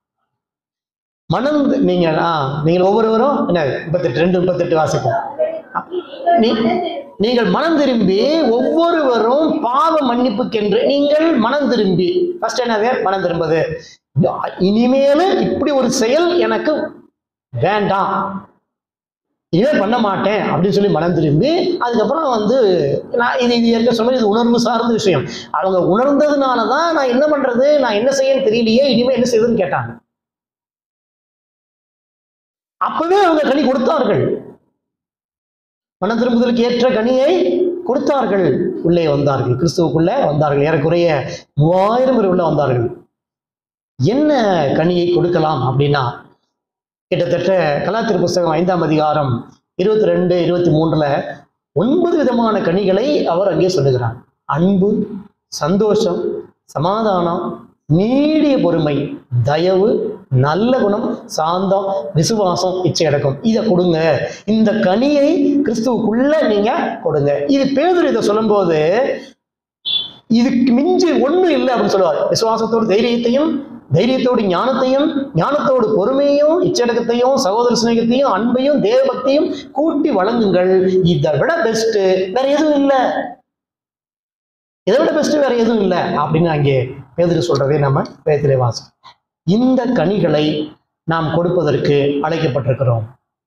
மனம் நீங்கள் ஆ நீங்கள் ஒவ்வொருவரும் என்ன முப்பத்தெட்டு ரெண்டு முப்பத்தெட்டு வாசிப்போம் நீ- நீங்கள் மனம் திரும்பி ஒவ்வொருவரும் பாவ மன்னிப்புக்கென்று நீங்கள் மனம் திரும்பி ஃபர்ஸ்ட் என்னது மனம் திரும்புது இனிமேலு இப்படி ஒரு செயல் எனக்கு வேண்டாம் இனிமே பண்ண மாட்டேன் அப்படின்னு சொல்லி மனம் திரும்பி அதுக்கப்புறம் வந்து நான் இது இது ஏற்க சொன்ன இது உணர்வு சார்ந்த விஷயம் அவங்க உணர்ந்ததுனால தான் நான் என்ன பண்றது நான் என்ன செய்யன்னு தெரியலையே இனிமே என்ன செய்யுதுன்னு கேட்டாங்க அப்பவே அவங்க கனி கொடுத்தார்கள் மனம் திரும்புதலுக்கு ஏற்ற கனியை கொடுத்தார்கள் உள்ளே வந்தார்கள் கிறிஸ்துவுக்குள்ளே வந்தார்கள் ஏறக்குறைய மூவாயிரம் பேர் உள்ள வந்தார்கள் என்ன கனியை கொடுக்கலாம் அப்படின்னா கிட்டத்தட்ட கலாத்திர புஸ்தகம் ஐந்தாம் அதிகாரம் இருபத்தி ரெண்டு இருபத்தி மூன்றுல ஒன்பது விதமான கனிகளை அவர் அங்கே சொல்லுகிறார் அன்பு சந்தோஷம் சமாதானம் நீடிய பொறுமை தயவு நல்ல குணம் சாந்தம் விசுவாசம் இச்சையடக்கம் இதை கொடுங்க இந்த கனியை கிறிஸ்துவுக்குள்ள நீங்க கொடுங்க இது பேதுரு இதை சொல்லும்போது இதுக்கு மிஞ்சி ஒண்ணும் இல்லை அப்படின்னு சொல்லுவார் விசுவாசத்தோடு தைரியத்தையும் தைரியத்தோடு ஞானத்தையும் ஞானத்தோடு பொறுமையும் இச்சடக்கத்தையும் சகோதர சிநேகத்தையும் அன்பையும் தேவபக்தியும் கூட்டி வழங்குங்கள் இதை விட பெஸ்ட் வேற எதுவும் இல்லை இதை விட பெஸ்ட் வேற எதுவும் இல்லை அப்படின்னு அங்கே பேதுரு சொல்றதை நம்ம பேத்திலே வாசம் இந்த கனிகளை நாம் கொடுப்பதற்கு அழைக்கப்பட்டிருக்கிறோம்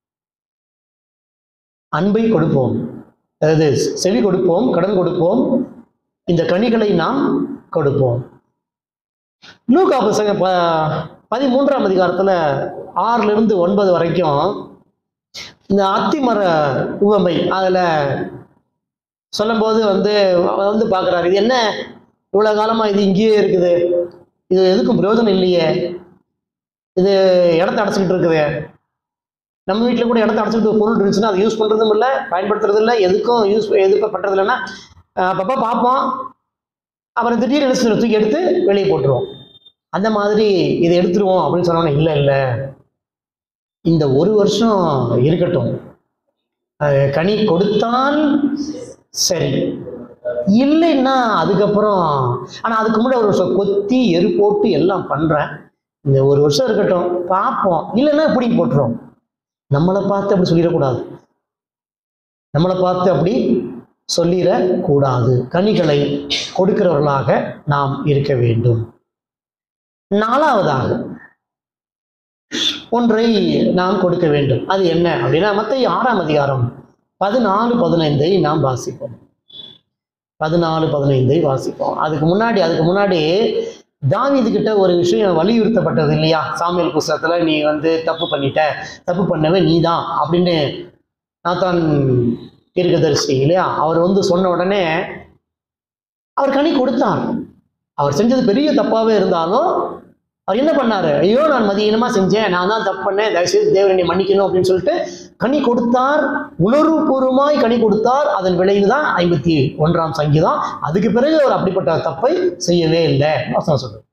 அன்பை கொடுப்போம் அதாவது செவி கொடுப்போம் கடன் கொடுப்போம் இந்த கனிகளை நாம் கொடுப்போம் லூக்கா புஸ்தகம் ப பதிமூன்றாம் அதிகாரத்தில் ஆறுல இருந்து ஒன்பது வரைக்கும் இந்த அத்திமர உவமை அதில் சொல்லும்போது வந்து அவர் வந்து பார்க்குறாரு இது என்ன இவ்வளோ காலமாக இது இங்கேயே இருக்குது இது எதுக்கும் பிரயோஜனம் இல்லையே இது இடத்த அடைச்சிக்கிட்டு இருக்குது நம்ம வீட்டில் கூட இடத்த அடைச்சிக்கிட்டு பொருள் இருந்துச்சுன்னா அதை யூஸ் பண்ணுறதும் இல்லை பயன்படுத்துறதும் இல்லை எதுக்கும் யூஸ் எதுக்கும் பண்ணுறது இல்லைன்னா அப்பப்போ பார்ப்போம் அப்புறம் திடீர்னு என்ன செய்யணும்? தூக்கி எடுத்து வெளியே போட்டுருவோம் அந்த மாதிரி இதை எடுத்துருவோம் அப்படின்னு சொன்னோன்னே இல்லை இல்லை இந்த ஒரு வருஷம் இருக்கட்டும் அஹ் கனி கொடுத்தால் சரி இல்லைன்னா அதுக்கப்புறம் ஆனால் அதுக்கு முன்னாடி ஒரு வருஷம் கொத்தி எரு போட்டு எல்லாம் பண்ணுறேன் இந்த ஒரு வருஷம் இருக்கட்டும் பார்ப்போம் இல்லைன்னா இப்படி போட்டுரும் நம்மளை பார்த்து அப்படி சொல்லிடக்கூடாது நம்மளை பார்த்து அப்படி சொல்லிடக்கூடாது கனிகளை கொடுக்கிறவர்களாக நாம் இருக்க வேண்டும் நாலாவதாக ஒன்றை நாம் கொடுக்க வேண்டும் அது என்ன அப்படின்னா மத்திய ஆறாம் அதிகாரம் பதினாலு பதினைந்தை நாம் வாசிப்போம் பதினாலு பதினைந்தை வாசிப்போம் அதுக்கு முன்னாடி அதுக்கு முன்னாடி தாவீது கிட்ட ஒரு விஷயம் வலியுறுத்தப்பட்டது இல்லையா சாமியல் புஸ்தகத்துல நீ வந்து தப்பு பண்ணிட்ட தப்பு பண்ணவே நீ தான் அப்படின்னு நாத்தான் தீர்க்கதரிசி இல்லையா அவர் வந்து சொன்ன உடனே அவர் கனி கொடுத்தார் அவர் செஞ்சது பெரிய தப்பாவே இருந்தாலும் அவர் என்ன பண்ணாரு ஐயோ நான் மதியீனமா செஞ்சேன் நான் தான் தப்பு பண்ணேன் தயவுசெய்து தேவன் என்னை மன்னிக்கணும் அப்படின்னு சொல்லிட்டு கனி கொடுத்தார் உணர்வுபூர்வமாய் கனி கொடுத்தார் அதன் விளைவு தான் ஐம்பத்தி ஒன்றாம் சங்கீதம் அதுக்கு பிறகு அவர் அப்படிப்பட்ட தப்பை செய்யவே இல்லை வசனம் சொல்றது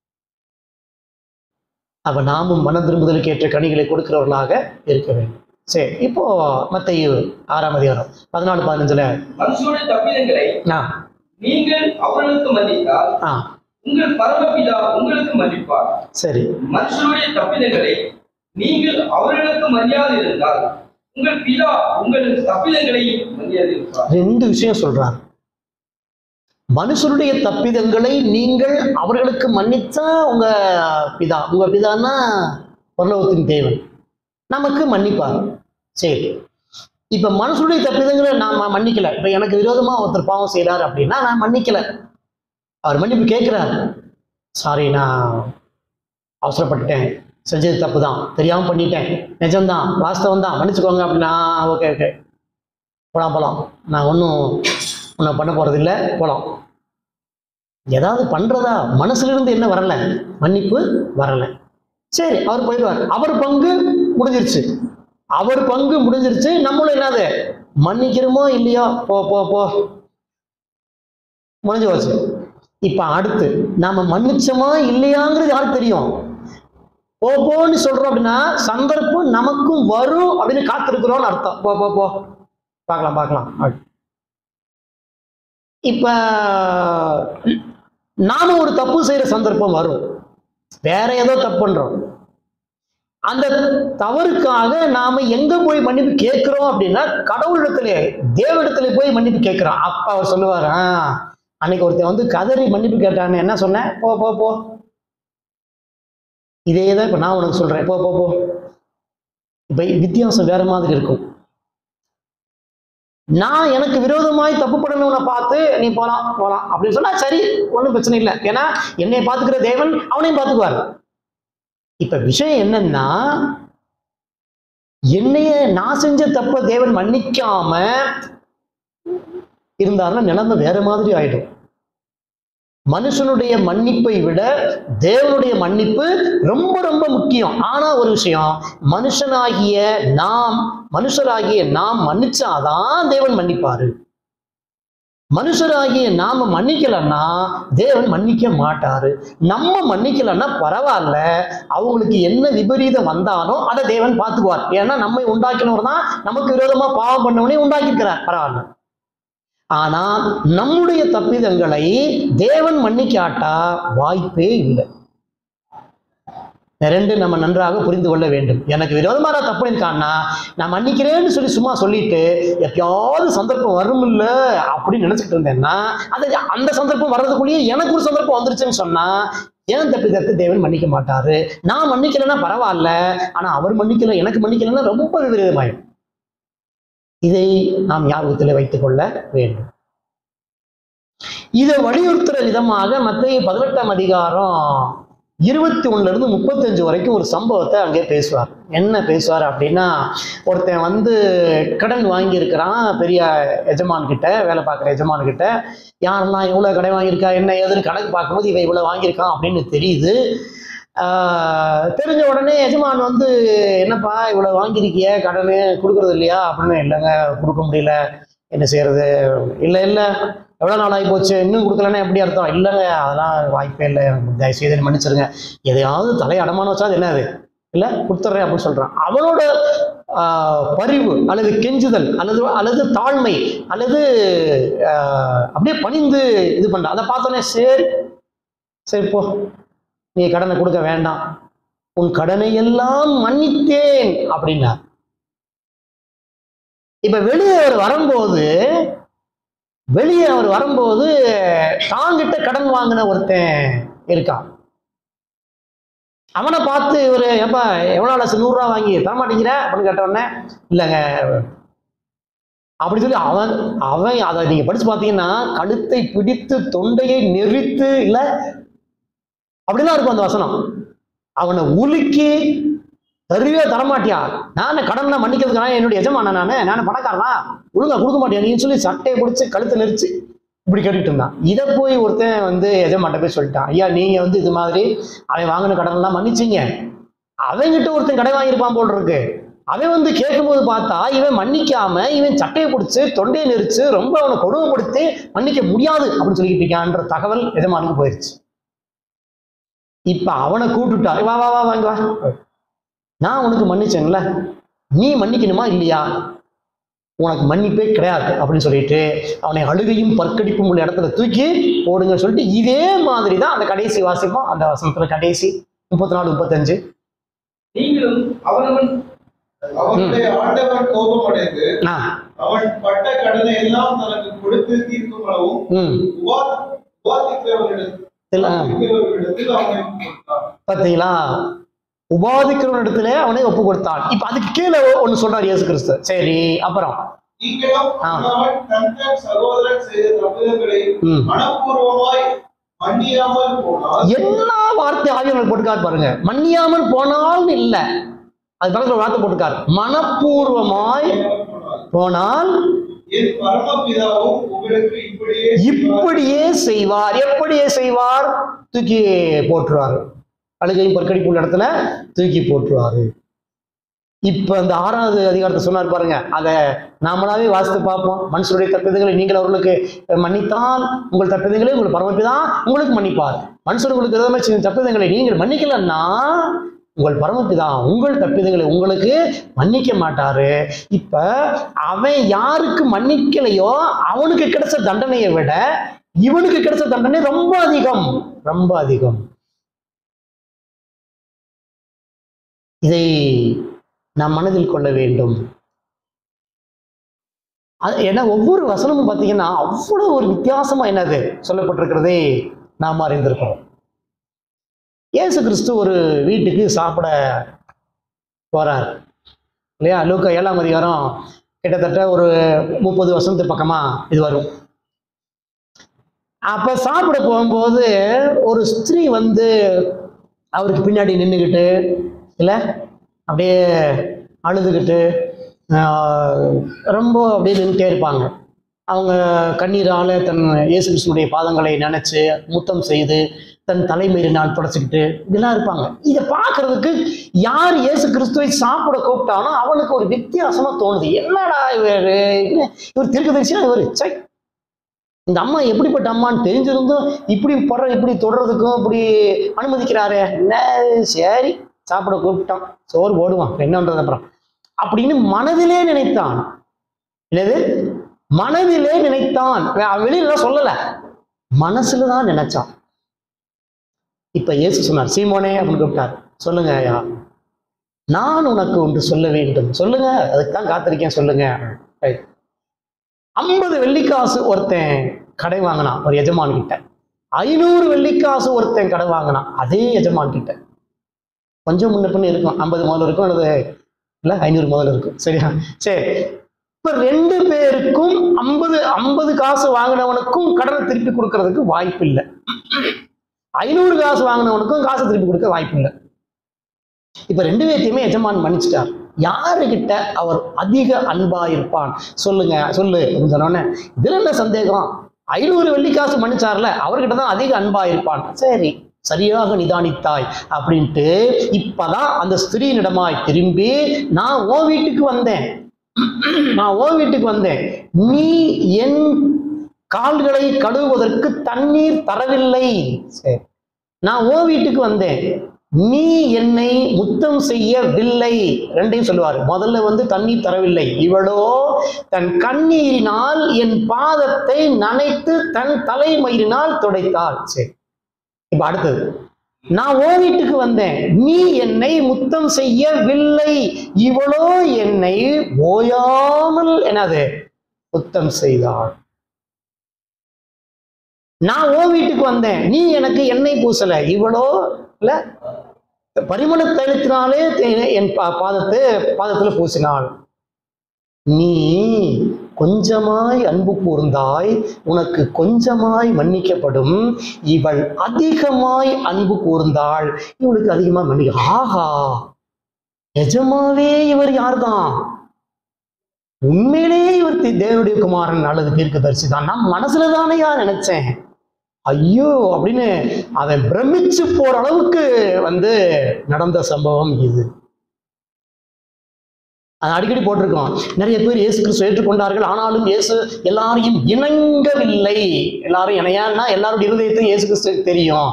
அப்ப நாமும் மன திரும்புதலுக்கு ஏற்ற கனிகளை கொடுக்கிறவர்களாக இருக்க வேண்டும் சரி இப்போ மத்திய ஆறாம் அதிகாரம் பதினாலு பதினஞ்சுல மனுஷனுடைய தப்பிதங்களை ஆ நீங்கள் அவர்களுக்கு மன்னித்தால் ஆ உங்கள் பரமபிதா உங்களுக்கு மன்னிப்பார் சரி மனுஷனுடைய தப்பிதங்களை நீங்கள் அவர்களுக்கு மரியாதை இருந்தால் உங்கள் பிதா உங்கள் தப்பிதங்களை மரியாதை இருப்பார் ரெண்டு விஷயம் சொல்றார் மனுஷருடைய தப்பிதங்களை நீங்கள் அவர்களுக்கு மன்னித்தா உங்க பிதா உங்க பிதான்னா பரலோகத்தின் தேவன் நமக்கு மன்னிப்பார் சரி இப்ப மனுஷருடைய தப்பிதங்களை நான் ம- மன்னிக்கல இப்ப எனக்கு விரோதமா ஒருத்தர் பாவம் செய்றாரு அப்படின்னா நான் மன்னிக்கல அவர் மன்னிப்பு கேட்கிறார் சாரி நான் அவசரப்பட்டுட்டேன் செஞ்சது தப்பு தான் தெரியாம பண்ணிட்டேன் நிஜம்தான் வாஸ்தவம் தான் மன்னிச்சுக்கோங்க அப்படின்னா ஓகே ஓகே போலாம் போலாம் நான் ஒன்றும் உன்னை பண்ண போறதில்ல போலாம் ஏதாவது பண்றதா மனசுல இருந்து என்ன வரல மன்னிப்பு வரல சரி அவர் போயிடுவார் அவர் பங்கு முடிஞ்சிருச்சு அவர் பங்கு முடிஞ்சிருச்சு நம்மளும் என்னது மன்னிக்கிறோமோ இல்லையோ போ போ போ முடிஞ்சு போச்சு இப்ப அடுத்து நாம மன்னிச்சோமா இல்லையாங்கிறது யாருக்கு தெரியும் போ போன்னு சொல்றோம் அப்படின்னா சந்தர்ப்பம் நமக்கும் வரும் அப்படின்னு காத்திருக்கிறோம்னு அர்த்தம் போ போ போ பார்க்கலாம் பார்க்கலாம் அப்படி. இப்ப நாம ஒரு தப்பு செய்யற சந்தர்ப்பம் வரும் வேற ஏதோ தப்பு பண்றோம் அந்த தவறுக்காக நாம எங்க போய் மன்னிப்பு கேட்கிறோம் அப்படின்னா கடவுளிடத்திலே தேவனிடத்திலே போய் மன்னிப்பு கேட்கிறோம் அப்ப அவர் சொல்லுவார் "ஆ, அன்னைக்கு ஒருத்தன் வந்து கதறி மன்னிப்பு கேட்டான்னு என்ன சொன்னேன் போ போ போ இதே தான் இப்ப நான் உனக்கு சொல்றேன் போ போ போ இப்ப வித்தியாசம் வேற மாதிரி இருக்கும் நான் எனக்கு விரோதமாய் தப்பு பண்ணணும்னு பார்த்து நீ போலாம் போலாம் அப்படின்னு சொன்னா சரி ஒன்றும் பிரச்சனை இல்லை ஏன்னா என்னை பார்த்துக்கிற தேவன் அவனையும் பார்த்துக்குவார் இப்ப விஷயம் என்னன்னா என்னைய நான் செஞ்ச தப்ப தேவன் மன்னிக்காம இருந்தாருன்னா நிலைமை வேற மாதிரி ஆயிடும் மனுஷனுடைய மன்னிப்பை விட தேவனுடைய மன்னிப்பு ரொம்ப ரொம்ப முக்கியம் ஆனா ஒரு விஷயம் மனுஷனாகிய நாம் மனுஷராகிய நாம் மன்னிச்சாதான் தேவன் மன்னிப்பாரு மனுஷராகிய நாம மன்னிக்கலன்னா தேவன் மன்னிக்க மாட்டாரு நம்ம மன்னிக்கலன்னா பரவாயில்ல அவங்களுக்கு என்ன விபரீதம் வந்தாலும் அதை தேவன் பார்த்துக்குவார் ஏன்னா நம்மை உண்டாக்கினவர் தான் நமக்கு விரோதமா பாவம் பண்ணவனே உண்டாக்கியிருக்கிறார் பரவாயில்ல ஆனா நம்முடைய தப்பிதங்களை தேவன் மன்னிக்காட்டா வாய்ப்பே இல்லை இந்த ரெண்டு நம்ம நன்றாக புரிந்து கொள்ள வேண்டும் எனக்கு விரோதமா நான் தப்பு இருக்கான்னா நான் மன்னிக்கிறேன்னு சொல்லி சும்மா சொல்லிட்டு எப்பயாவது சந்தர்ப்பம் வரும்ல அப்படின்னு நினைச்சிட்டு இருந்தேன்னா அது அந்த சந்தர்ப்பம் வர்றதுக்குள்ளேயே எனக்கு ஒரு சந்தர்ப்பம் வந்துருச்சுன்னு சொன்னா ஏன் தப்பிதத்தை தேவன் மன்னிக்க மாட்டாரு நான் மன்னிக்கலைன்னா பரவாயில்ல ஆனா அவர் மன்னிக்கல எனக்கு மன்னிக்கலைன்னா ரொம்ப விபரீதமாயிடும் இதை நாம் ஞாபகத்தில் வைத்துக் கொள்ள வேண்டும் இதை வலியுறுத்துற விதமாக மத்திய பதினெட்டாம் அதிகாரம் இருபத்தி ஒண்ணுல இருந்து முப்பத்தஞ்சு வரைக்கும் ஒரு சம்பவத்தை அங்கே பேசுவார் என்ன பேசுவார் அப்படின்னா ஒருத்தன் வந்து கடன் வாங்கியிருக்கிறான் பெரிய எஜமான் கிட்ட வேலை பார்க்குற எஜமான் கிட்ட யாரெல்லாம் எவ்வளோ கடன் வாங்கியிருக்கா என்ன ஏதுன்னு கணக்கு பார்க்கும்போது இவன் இவ்வளோ வாங்கியிருக்கான் அப்படின்னு தெரியுது ஆஹ் தெரிஞ்ச உடனே எஜமான் வந்து என்னப்பா இவ்வளோ வாங்கியிருக்கிய கடன் கொடுக்கறது இல்லையா அப்படின்னு இல்லைங்க கொடுக்க முடியல என்ன செய்யறது இல்லை இல்லை எவ்வளோ நாள் ஆகி போச்சு இன்னும் கொடுக்கலன்னா எப்படி அர்த்தம் இல்லைங்க அதெல்லாம் வாய்ப்பே இல்லை எனக்கு தயவு செய்து என்னை மன்னிச்சிருங்க எதையாவது தலை அடமானம் வச்சா அது என்னது இல்லை கொடுத்துட்றேன் அப்படின்னு சொல்கிறான் அவனோட ஆஹ், பரிவு அல்லது கெஞ்சுதல் அல்லது அல்லது தாழ்மை அல்லது ஆஹ், அப்படியே பணிந்து இது பண்ணுறான் அதை பார்த்தோன்னே சரி சரி போ நீ கடனை கொடுக்க வேண்டாம் உன் கடனை எல்லாம் மன்னித்தேன் அப்படின்னா இப்ப வெளியே அவர் வரும்போது வெளியே அவர் வரும்போது தாங்கிட்ட கடன் வாங்கின ஒருத்தன் இருக்கான் அவனை பார்த்து இவரு எப்பா எவ்வளோ லட்சம் நூறுரூவா வாங்கி தரமாட்டேங்கிற அப்படின்னு கேட்ட உடனே இல்லைங்க அப்படி சொல்லி அவன் அவன் அதை நீங்க படிச்சு பார்த்தீங்கன்னா கழுத்தை பிடித்து தொண்டையை நெரித்து இல்ல அப்படிதான் இருக்கும் அந்த வசனம் அவனை உலுக்கி தருவே தரமாட்டியா நான் கடன்லாம் மன்னிக்கிறதுக்கு நான் என்னுடைய எஜமான நானு நான் பணக்காரனா ஒழுங்கா கொடுக்க மாட்டியா நீன்னு சொல்லி சட்டையை பிடிச்சி கழுத்தை நெரிச்சு இப்படி கேட்டுட்டு இருந்தான் இதை போய் ஒருத்தன் வந்து எஜமான்ட்ட போய் சொல்லிட்டான் ஐயா நீங்க வந்து இது மாதிரி அவன் வாங்கின கடன்லாம் மன்னிச்சீங்க அவன்கிட்ட ஒருத்தன் கடை வாங்கியிருப்பான் போல் இருக்கு அவன் வந்து கேட்கும்போது பார்த்தா இவன் மன்னிக்காம இவன் சட்டையை பிடிச்சு தொண்டையை நெரிச்சு ரொம்ப அவனை கொடுமைப்படுத்தி மன்னிக்க முடியாது அப்படின்னு சொல்லிக்கிட்டு இருக்கான்ற தகவல் எஜமானுக்கு போயிருச்சு இப்ப அவனை கூப்பிட்டுட்டா வா வா வா வாங்க வா நான் உனக்கு மன்னிச்சேன்ல நீ மன்னிக்கணுமா இல்லையா உனக்கு மன்னிப்பே கிடையாது அப்படின்னு சொல்லிட்டு அவனை அழுகையும் பற்கடிப்பும் உள்ள இடத்துல தூக்கி போடுங்கன்னு சொல்லிட்டு இதே மாதிரி தான் அந்த கடைசி வாசிப்போம் அந்த வசனத்துல கடைசி முப்பத்தி நாலு முப்பத்தஞ்சு நீங்களும் அவனவன் அவனுடைய ஆண்டவன் கோபமடைந்து ஆ அவன் பட்ட கடனை எல்லாம் தனக்கு கொடுத்து தீர்க்கும் அளவும் ம் உபா- உபாதிக்கிறவர்களிடத்தில் இல்ல, ஆ. உபாதிக்கிறவர்களிடத்தில் அவனை கொடுத்தான் பார்த்தீங்களா உபாதிக்கிறவன் இடத்துல அவனை ஒப்பு கொடுத்தான் இப்ப அதுக்கு கீழே ஒண்ணு சொல்றாரு இயேசு கிறிஸ்து சரி அப்புறம் நீங்களும் ஆ. அவன் தன் தன் சகோதரன் செய்த தப்பிதங்களை ம். மனப்பூர்வமாய் மன்னியாமல் போனால் எல்லா வார்த்தை ஆவியர்கள் போட்டுக்காரு பாருங்க மன்னியாமல் போனால் இல்ல அது பக்கத்துல ஒரு வார்த்தை போட்டுக்காரு மனப்பூர்வமாய் போனால் போனால் என் பரமபிதாவும் உங்களுக்கு இப்படியே இப்படியே செய்வார் எப்படியே செய்வார் தூக்கி போட்டுருவாரு அழுகையும் பற்கடிப்புள்ள இடத்துல தூக்கி போட்டுருவாரு இப்ப இந்த ஆறாவது அதிகாரத்தை சொன்னார் பாருங்க அதை நாமளாவே வாசித்து பார்ப்போம் மனுஷருடைய தப்பிதங்களை நீங்கள் அவர்களுக்கு மன்னித்தால் உங்கள் தப்பிதங்களை உங்கள் பரமபிதா உங்களுக்கு மன்னிப்பார் மனுஷர் உங்களுக்கு விரோதமாக செய்த தப்பிதங்களை நீங்கள் மன்னிக்கலன்னா உங்கள் பரமபிதா உங்கள் தப்பிதங்களை உங்களுக்கு மன்னிக்க மாட்டாரு இப்ப அவன் யாருக்கு மன்னிக்கலையோ அவனுக்கு கிடைச்ச தண்டனையை விட இவனுக்கு கிடைச்ச தண்டனை ரொம்ப அதிகம் ரொம்ப அதிகம் இதை நாம் மனதில் கொள்ள வேண்டும் அது ஏன்னா ஒவ்வொரு வசனமும் பார்த்தீங்கன்னா அவ்வளவு ஒரு வித்தியாசமா என்னது சொல்லப்பட்டிருக்கிறதை நாம் அறிந்திருக்கிறோம் இயேசு கிறிஸ்து ஒரு வீட்டுக்கு சாப்பிட போறார் இல்லையா லூக்கா ஏழாம் அதிகாரம் கிட்டத்தட்ட ஒரு முப்பது வருஷத்துக்கு பக்கமா இது வரும் அப்ப சாப்பிட போகும்போது ஒரு ஸ்திரீ வந்து அவருக்கு பின்னாடி நின்றுக்கிட்டு இல்லை அப்படியே அழுதுகிட்டு ஆஹ், ரொம்ப அப்படியே நின்றுட்டே இருப்பாங்க அவங்க கண்ணீரால தன் இயேசு கிருஷ்ணனுடைய பாதங்களை நினைச்சு முத்தம் செய்து தன் தலைமயிரினால் தொடச்சிக்கிட்டு இதெல்லாம் இருப்பாங்க இதை பார்க்கறதுக்கு யார் இயேசு கிறிஸ்துவை சாப்பிட கூப்பிட்டானோ அவனுக்கு ஒரு வித்தியாசமா தோணுது என்னடா இவர் இவர் திருக்கதரிசியா இவர் சை இந்த அம்மா எப்படிப்பட்ட அம்மான்னு தெரிஞ்சிருந்தும் இப்படி படுற இப்படி தொடர்றதுக்கும் இப்படி அனுமதிக்கிறாரே என்ன சரி சாப்பிட கூப்பிட்டான் சோறு போடுவான் என்னன்றது அப்புறம் அப்படின்னு மனதிலே நினைத்தான் என்னது மனதிலே நினைத்தான் வே- வெளியில சொல்லல மனசுல தான் நினைச்சான் இப்ப இயேசு சொன்னார் சீமோனே அப்படின்னு கூப்பிட்டார் சொல்லுங்க ஐயா நான் உனக்கு ஒன்று சொல்ல வேண்டும் சொல்லுங்க அதுக்கு தான் காத்திருக்கேன் சொல்லுங்க Right. ஐம்பது வெள்ளிக்காசு ஒருத்தன் கடை வாங்கினான் ஒரு எஜமான் கிட்ட ஐநூறு வெள்ளிக்காசு ஒருத்தன் கடை வாங்கினான் அதே எஜமான் கிட்ட கொஞ்சம் முன்ன பின்ன இருக்கும் ஐம்பது முதல்ல இருக்கும் அல்லது இல்லை ஐநூறு முதல்ல இருக்கும் சரியா சரி இப்ப ரெண்டு பேருக்கும் ஐம்பது ஐம்பது காசு வாங்கினவனுக்கும் கடனை திருப்பி கொடுக்கறதுக்கு வாய்ப்பு இல்லை ஐநூறு காசு வாங்கினவனுக்கும் காசு திருப்பி கொடுக்க வாய்ப்பு இல்லை இப்ப ரெண்டு பேர்த்தையுமே எஜமான் மன்னிச்சிட்டார் யாருகிட்ட அவர் அதிக அன்பா இருப்பான் சொல்லுங்க சொல்லு அப்படின்னு சொன்னோடனே இதுல என்ன சந்தேகம் ஐநூறு வெள்ளிக்காசு மன்னிச்சார்ல அவர்கிட்ட தான் அதிக அன்பா இருப்பான் சரி சரியாக நிதானித்தாய் அப்படின்ட்டு இப்பதான் அந்த ஸ்திரீனிடமாய் திரும்பி நான் ஓ வீட்டுக்கு வந்தேன் நான் ஓ வீட்டுக்கு வந்தேன் நீ என் கால்களை கழுவுவதற்கு தண்ணீர் தரவில்லை சரி நான் ஓ வீட்டுக்கு வந்தேன் நீ என்னை முத்தம் செய்யவில்லை ரெண்டையும் சொல்லுவார் முதல்ல வந்து தண்ணீர் தரவில்லை இவளோ தன் கண்ணீரினால் என் பாதத்தை நனைத்து தன் தலைமயிரினால் துடைத்தாள் சரி இப்ப அடுத்தது நான் ஓ வீட்டுக்கு வந்தேன் நீ என்னை முத்தம் செய்யவில்லை இவளோ என்னை ஓயாமல் என்னது முத்தம் செய்தாள் நான் ஓ வீட்டுக்கு வந்தேன் நீ எனக்கு எண்ணெய் பூசல இவளோ இல்ல பரிமள தைலத்தினாலே தே- என் பா- பாதத்தை பாதத்துல பூசினாள் நீ கொஞ்சமாய் அன்பு கூர்ந்தாய் உனக்கு கொஞ்சமாய் மன்னிக்கப்படும் இவள் அதிகமாய் அன்பு கூர்ந்தாள் இவளுக்கு அதிகமா மன்னிக்க ஆஹா நிஜமாவே இவர் யார்தான் உண்மையிலேயே இவர் தி- தேவனுடைய குமாரன் அல்லது தீர்க்கதரிசி தான் நான் மனசுல தானையா நினைச்சேன் ஐயோ அப்படின்னு அவன் பிரமிச்சு போற அளவுக்கு வந்து நடந்த சம்பவம் இது அது அடிக்கடி போட்டிருக்கோம் நிறைய பேர் இயேசு கிறிஸ்து ஏற்றுக்கொண்டார்கள் ஆனாலும் இயேசு எல்லாரையும் இணங்கவில்லை எல்லாரும் இணையான்னா எல்லாருடைய இருதயத்தையும் இயேசு கிறிஸ்துவுக்கு தெரியும்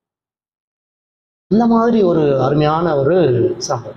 இந்த மாதிரி ஒரு அருமையான ஒரு சம்பவம்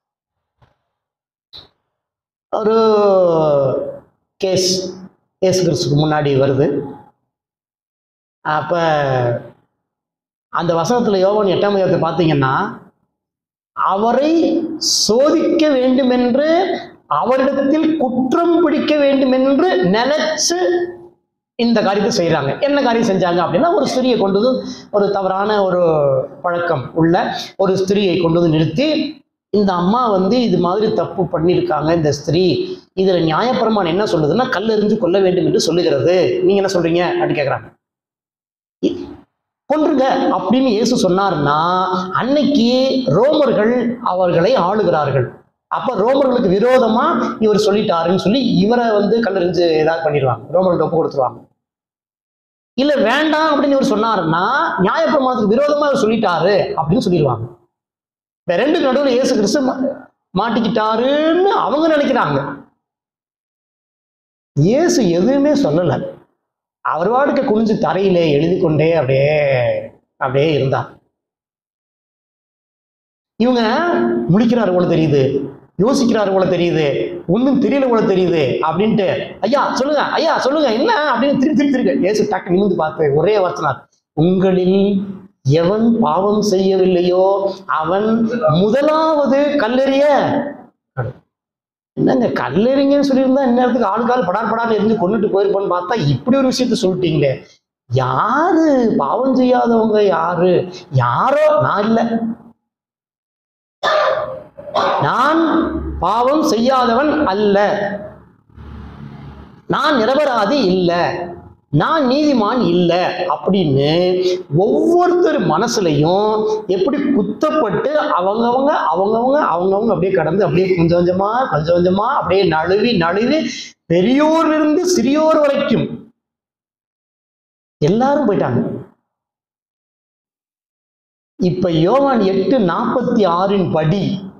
ஒரு கேஸ் இயேசு கிறிஸ்துக்கு முன்னாடி வருது அப்ப அந்த வசனத்துல யோவான் எட்டாம் அதிகாரத்தை பார்த்தீங்கன்னா அவரை சோதிக்க வேண்டுமென்று அவரிடத்தில் குற்றம் பிடிக்க வேண்டுமென்று நினைச்சு இந்த காரியத்தை செய்றாங்க என்ன காரியம் செஞ்சாங்க அப்படின்னா ஒரு ஸ்திரியை கொண்டு வந்து ஒரு தவறான ஒரு பழக்கம் உள்ள ஒரு ஸ்திரியை கொண்டு வந்து நிறுத்தி இந்த அம்மா வந்து இது மாதிரி தப்பு பண்ணியிருக்காங்க இந்த ஸ்திரீ இதுல நியாயப்பிரமாணம் என்ன சொல்லுதுன்னா கல்லெறிஞ்சு கொல்ல வேண்டும் என்று சொல்லுகிறது நீங்க என்ன சொல்றீங்க அப்படின்னு கேக்குறாங்க இ- கொன்றுங்க அப்படின்னு இயேசு சொன்னார்னா அன்னைக்கு ரோமர்கள் அவர்களை ஆளுகிறார்கள் அப்ப ரோமர்களுக்கு விரோதமா இவர் சொல்லிட்டாருன்னு சொல்லி இவரை வந்து கல்லெறிஞ்சு ஏதாவது பண்ணிடுவாங்க ரோமர்கள் ஒப்பு கொடுத்துருவாங்க இல்ல வேண்டாம் அப்படின்னு இவர் சொன்னாருன்னா நியாயப்பிரமாணத்துக்கு விரோதமா இவர் சொல்லிட்டாரு அப்படின்னு சொல்லிடுவாங்க இந்த ரெண்டு நடுவில் இயேசு கிறிஸ்து மா- மாட்டிக்கிட்டாருன்னு அவங்க நினைக்கிறாங்க இயேசு எதுவுமே சொல்லல அவர் வாடுக்க குனிஞ்சு தரையிலே எழுதி கொண்டே அப்படியே அப்படியே இருந்தார் இவங்க முழிக்கிறாரு போல தெரியுது யோசிக்கிறாரு போல தெரியுது ஒண்ணும் தெரியல போல தெரியுது அப்படின்ட்டு ஐயா சொல்லுங்க ஐயா சொல்லுங்க என்ன அப்படின்னு திருப்பி திருப்பி திருப்பி ஏசு டக்கு நிமிந்து பார்த்து ஒரே வசனார் உங்களில் எவன் பாவம் செய்யவில்லையோ அவன் முதலாவது கல்லெறிய என்னங்க கல்லெறிங்கன்னு சொல்லியிருந்தா இந்நேரத்துக்கு ஆள் கால் படார் படார் எரிஞ்சு கொண்டுட்டு போயிருப்போன்னு பார்த்தா இப்படி ஒரு விஷயத்த சொல்லிட்டீங்களே யாரு பாவம் செய்யாதவங்க யாரு யாரோ நான் இல்லை நான் பாவம் செய்யாதவன் அல்ல நான் நிரபராதி இல்லை நான் நீதிமான் இல்லை அப்படின்னு ஒவ்வொருத்தர் மனசுலையும் எப்படி குத்தப்பட்டு அவங்கவங்க அவங்கவங்க அவங்கவங்க அப்படியே கடந்து அப்படியே கொஞ்சம் கொஞ்சமா கொஞ்சம் கொஞ்சமா அப்படியே நழுவி நழுவி பெரியோரிலிருந்து சிறியோர் வரைக்கும் எல்லாரும் போயிட்டாங்க இப்ப யோவான் எட்டு நாற்பத்தி ஆறின் படி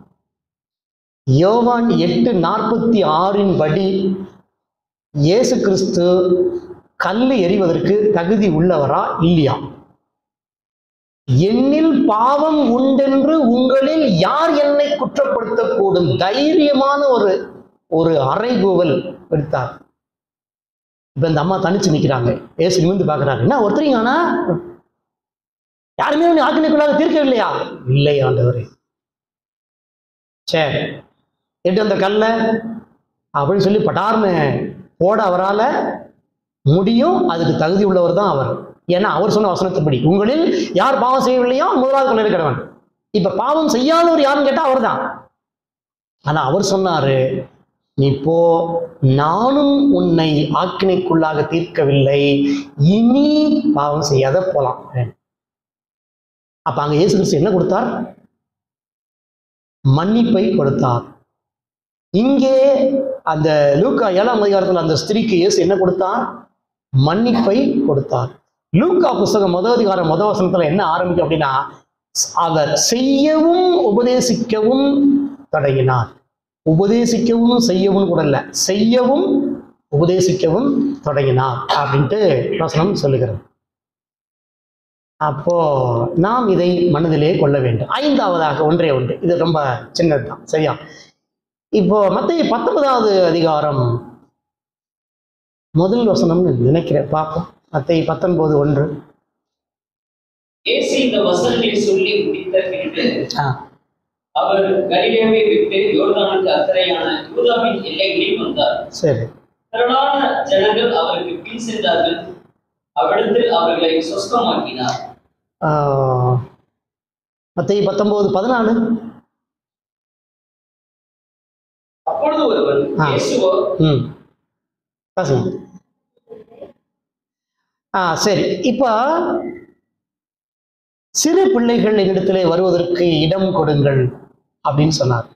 யோவான் எட்டு நாற்பத்தி ஆறின் படி இயேசு கிறிஸ்து கல் எறிவதற்கு தகுதி உள்ளவரா இல்லையா என்னில் பாவம் உண்டென்று உங்களில் யார் என்னை குற்றப்படுத்தக்கூடும் தைரியமான ஒரு ஒரு அறைகூவல் எடுத்தார் இப்ப இந்த அம்மா தனிச்சு நிக்கிறாங்க ஏசு நிமிந்து பாக்குறாங்க என்ன ஒருத்தரிங்க ஆனா யாருமே உன்னை ஆக்கினைக்குள்ளாக தீர்க்கவில்லையா இல்லை ஆண்டவரே சரி எட்டு அந்த கல்லை அப்படின்னு சொல்லி பட்டார்னு போட அவரால முடியும் அதுக்கு தகுதி உள்ளவர் தான் அவர் ஏன்னா அவர் சொன்ன வசனத்தின்படி உங்களில் யார் பாவம் செய்யவில்லையோ முதலாவது கொண்டு இருக்கிறவன் இப்ப பாவம் செய்யாதவர் யாருன்னு கேட்டா அவர்தான் ஆனா அவர் சொன்னாரு நீ போ நானும் உன்னை ஆக்கினைக்குள்ளாக தீர்க்கவில்லை இனி பாவம் செய்யாத போலாம் அப்ப அங்க இயேசு கிறிஸ்து என்ன கொடுத்தார் மன்னிப்பை கொடுத்தார் இங்கே அந்த லூக்கா ஏழாம் அதிகாரத்தில் அந்த ஸ்திரீக்கு இயேசு என்ன கொடுத்தார் மன்னிப்பை கொடுத்தார் லூக்கா புஸ்தகம் முதல் அதிகாரம் முதல் வசனத்துல என்ன ஆரம்பிக்கும் அப்படின்னா அவர் செய்யவும் உபதேசிக்கவும் தொடங்கினார் உபதேசிக்கவும் செய்யவும் கூட இல்லை செய்யவும் உபதேசிக்கவும் தொடங்கினார் அப்படின்ட்டு வசனம் சொல்லுகிறது அப்போ நாம் இதை மனதிலே கொள்ள வேண்டும் ஐந்தாவதாக ஒன்றே ஒன்று இது ரொம்ப சின்னதுதான் சரியா இப்போ மத்திய பத்தொன்பதாவது அதிகாரம் முதல் வசனம்னு நினைக்கிறேன் பார்ப்போம் மத்திய பத்தொன்பது ஒன்று இயேசு இந்த வசனங்களை சொல்லி முடித்த பின்பு ஆ அவர் கலிலேயாவை விட்டு யோர்தானுக்கு அக்கறையான யூதாவின் எல்லைகளில் வந்தார் சரி திரளான ஜனங்கள் அவருக்கு பின் சென்றார்கள் அவ்விடத்தில் அவர்களை சொஸ்தமாக்கினார் மத்திய பத்தொன்பது பதினாலு அப்பொழுது ஒருவன் ஆ. இயேசுவோ ம் வாசிங்க. ஆ சரி இப்போ சிறு பிள்ளைகள் என்னிடத்திலே வருவதற்கு இடம் கொடுங்கள் அப்படின்னு சொன்னார்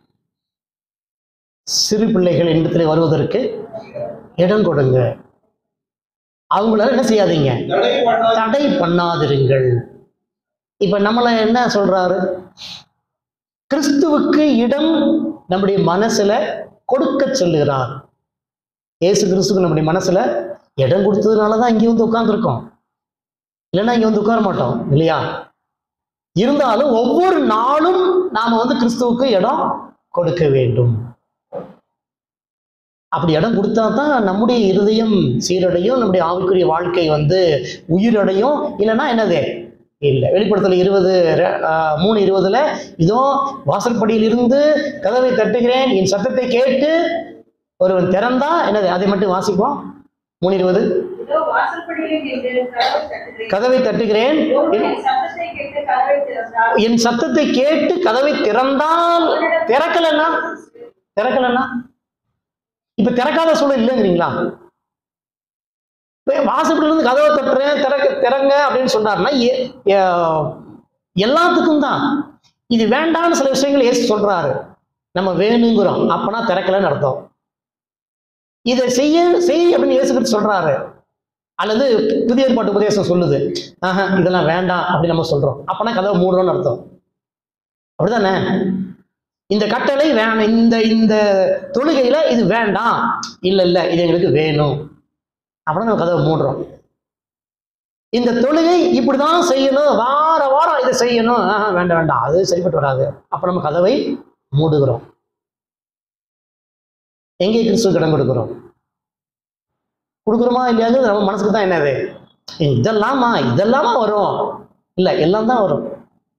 சிறு பிள்ளைகள் என்னிடத்திலே வருவதற்கு இடம் கொடுங்க அவங்களால என்ன செய்யாதீங்க தடை பண்ணாத தடை பண்ணாதிருங்கள் இப்ப நம்மளை என்ன சொல்றாரு கிறிஸ்துவுக்கு இடம் நம்முடைய மனசுல கொடுக்க சொல்லுகிறார் இயேசு கிறிஸ்துக்கு நம்முடைய மனசுல இடம் கொடுத்ததுனால தான் இங்கே வந்து உட்கார்ந்துருக்கோம் இல்லைன்னா இங்கே வந்து உட்கார மாட்டோம் இல்லையா இருந்தாலும் ஒவ்வொரு நாளும் நாம வந்து கிறிஸ்துவுக்கு இடம் கொடுக்க வேண்டும் அப்படி இடம் கொடுத்தா தான் நம்முடைய இருதயம் சீரடையும் நம்முடைய ஆவிக்குரிய வாழ்க்கை வந்து உயிரடையும் இல்லைன்னா என்னது இல்லை வெளிப்படுத்தல் இருபது ரெ- ஆஹ் மூணு இருபதுல இதோ வாசற்படியில் இருந்து கதவை தட்டுகிறேன் என் சத்தத்தை கேட்டு ஒருவன் திறந்தா என்னது அதை மட்டும் வாசிப்போம் மூணு இருபது இதோ வாசற்படியில் நின்று கதவை தட்டுகிறேன். கதவை தட்டுகிறேன் ஒருவன் என்- என் சத்தத்தை கேட்டு கதவை திறந்தால் என் சத்தத்தை கேட்டு கதவை திறந்தால் திறக்கலன்னா திறக்கலன்னா இப்ப திறக்காத சூழல் இல்லைங்கிறீங்களா இப்ப வாசப்படில இருந்து கதவை தட்டுறேன் திறக்க திறங்க அப்படின்னு சொன்னார்னா எ- எ- எல்லாத்துக்கும் தான் இது வேண்டாம்னு சில விஷயங்கள் ஏசு சொல்றாரு நம்ம வேணுங்கிறோம் அப்பனா திறக்கலன்னு அர்த்தம் இதை செய்ய செய் அப்படின்னு இயேசு கிறிஸ்து சொல்றாரு அல்லது புதிய ஏற்பாட்டு உபதேசம் சொல்லுது ஆஹா இதெல்லாம் வேண்டாம் அப்படின்னு நம்ம சொல்றோம் அப்பனா கதவை மூடுறோம்னு அர்த்தம் அப்படிதானே இந்த கட்டளை வேணும் இந்த இந்த தொழுகையில இது வேண்டாம் இல்ல இல்ல இது எங்களுக்கு வேணும் அப்படின்னா நம்ம கதவை மூடுறோம் இந்த தொழுகை இப்படிதான் செய்யணும் வார வாரம் இதை செய்யணும் ஆஹா, வேண்டாம் வேண்டாம் அது சரிப்பட்டு வராது அப்ப நம்ம கதவை மூடுகிறோம் எங்கே கிறிஸ்துவுக்கு இடம் கொடுக்கிறோம் கொடுக்குறோமா இல்லையாங்கிறது நம்ம மனசுக்கு தான் என்னது இதெல்லாமா இதெல்லாமா வரும் இல்ல எல்லாம் தான் வரும்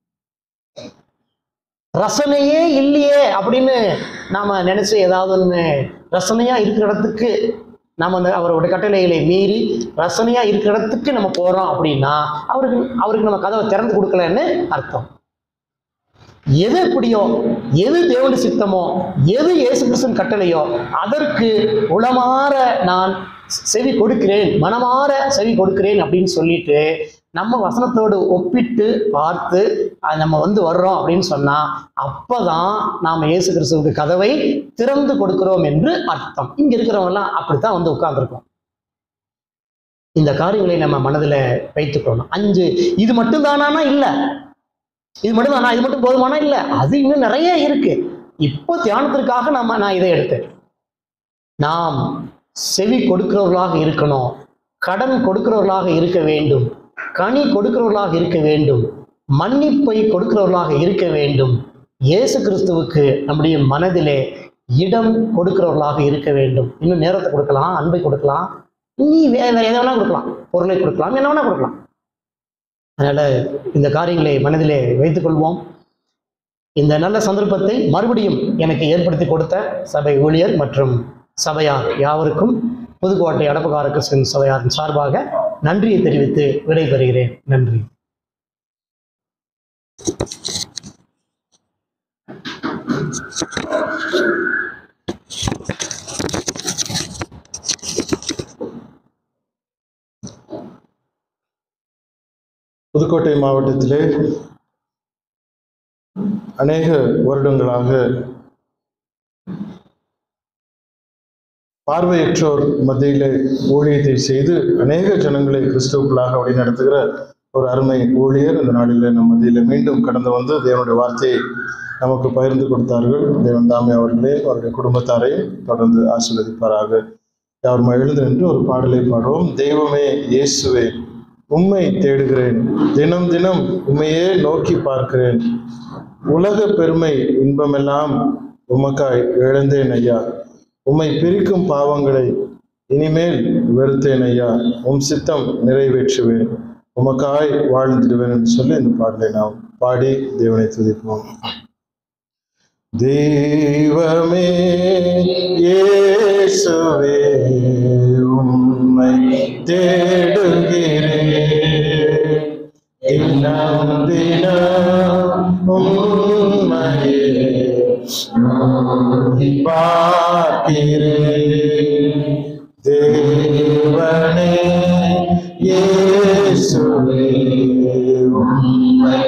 ரசனையே இல்லையே அப்படின்னு நாம நினைச்சு ஏதாவது ஒன்று ரசனையா இருக்கிற இடத்துக்கு நாம அந்த அவரோட கட்டளைகளை மீறி ரசனையா இருக்கிற இடத்துக்கு நம்ம போறோம் அப்படின்னா அவருக்கு அவருக்கு நம்ம கதவை திறந்து கொடுக்கலன்னு அர்த்தம் எது எப்படியோ எது தேவனுடைய சித்தமோ எது இயேசு கிறிஸ்துவின் கட்டளையோ அதற்கு உளமாற நான் செவி கொடுக்கிறேன் மனமாற செவி கொடுக்கிறேன் அப்படின்னு சொல்லிட்டு நம்ம வசனத்தோடு ஒப்பிட்டு பார்த்து அது நம்ம வந்து வர்றோம் அப்படின்னு சொன்னா அப்பதான் நாம இயேசு கிறிஸ்துவுக்கு கதவை திறந்து கொடுக்கிறோம் என்று அர்த்தம் இங்க இருக்கிறவங்க எல்லாம் அப்படித்தான் வந்து உட்கார்ந்துருக்கோம் இந்த காரியங்களை நம்ம மனதில் வைத்துக்கொள்ளணும் அஞ்சு இது மட்டும் தானா இல்லை இது மட்டும் தானா இது மட்டும் போதுமானா இல்லை அது இன்னும் நிறைய இருக்கு இப்போ தியானத்திற்காக நம்ம நான் இதை எடுத்தேன் நாம் செவி கொடுக்கிறவர்களாக இருக்கணும் கடன் கொடுக்கிறவர்களாக இருக்க வேண்டும் கனி கொடுக்கிறவர்களாக இருக்க வேண்டும் மன்னிப்பை கொடுக்கிறவர்களாக இருக்க வேண்டும் இயேசு கிறிஸ்துவுக்கு நம்முடைய மனதிலே இடம் கொடுக்கிறவர்களாக இருக்க வேண்டும் இன்னும் நேரத்தை கொடுக்கலாம் அன்பை கொடுக்கலாம் நீ வேற வேற எதை வேணா கொடுக்கலாம் பொருளை கொடுக்கலாம் என்ன வேணா கொடுக்கலாம் அதனால இந்த காரியங்களை மனதிலே வைத்துக் கொள்வோம் இந்த நல்ல சந்தர்ப்பத்தை மறுபடியும் எனக்கு ஏற்படுத்தி கொடுத்த சபை ஊழியர் மற்றும் சபையார் யாவருக்கும் புதுக்கோட்டை அடப்புகார கிறிஸ்தன் சபையாரின் சார்பாக நன்றியை தெரிவித்து விடைபெறுகிறேன் நன்றி புதுக்கோட்டை மாவட்டத்திலே அநேக வருடங்களாக பார்வையற்றோர் மத்தியிலே ஊழியத்தை செய்து அநேக ஜனங்களை கிறிஸ்துவுக்குள்ளாக வழி நடத்துகிற ஒரு அருமை ஊழியர் இந்த நாளிலே நம் மத்தியிலே மீண்டும் கடந்து வந்து தேவனுடைய வார்த்தையை நமக்கு பகிர்ந்து கொடுத்தார்கள் தேவன் தாமே அவர்களே அவருடைய குடும்பத்தாரையும் தொடர்ந்து ஆசீர்வதிப்பாராக யாரும் எழுந்து நின்று ஒரு பாடலை பாடுவோம் தெய்வமே இயேசுவே உம்மை தேடுகிறேன் தினம் தினம் உம்மையே நோக்கி பார்க்கிறேன் உலக பெருமை இன்பமெல்லாம் உமக்காய் இழந்தேன் ஐயா உம்மை பிரிக்கும் பாவங்களை இனிமேல் வெறுத்தேன் ஐயா உம் சித்தம் நிறைவேற்றுவேன் உமக்காய் வாழ்ந்திடுவேன் என்று சொல்லி இந்த பாடலை நாம் பாடி தேவனை துதிப்போம் தெய்வமே இயேசுவே உம்மை தேடுகிறேன் தினம் தினம் உம்மையே நோக்கி பார்க்கிறேன் தேவனே இயேசுவே உம்மை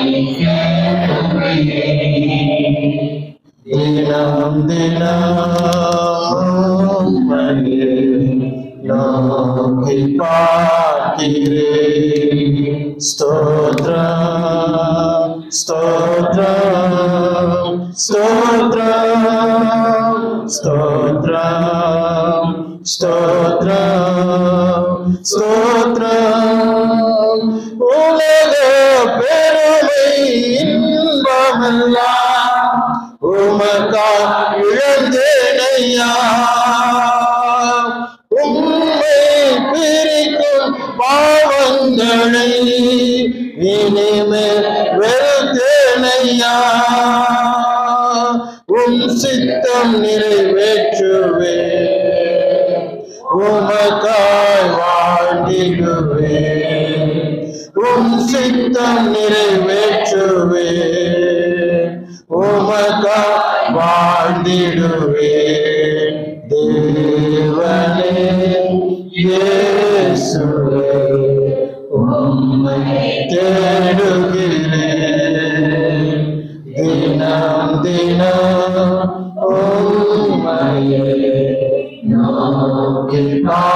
தினம் தினம் உம்மையே நோக்கி பார்க்கிறேன் ஸ்தோத்ரம் ஸ்தோத்ரம் ஸ்தோத்ரம் ஸ்தோத்ரம் ஸ்தோத்ரம் ஸ்தோத்ரம் உலக பெருமை இன்பமெல்லாம் உமக்கா இழந்தேனையா உம்மை பிரிக்கும் பாவங்களை இனிமேல் வெறுத்தேனையா உம் சித்தம் நிறைவேற்றுவே உமக்காய் வாழ்ந்திடுவே உம் சித்தம் நிறைவேற்றுவே உமக்காய் வாழ்ந்திடுவே தேவனே இயேசுவே உம்மை தேடுகிறேன் தினம் தினம் உம்மையே நோக்கி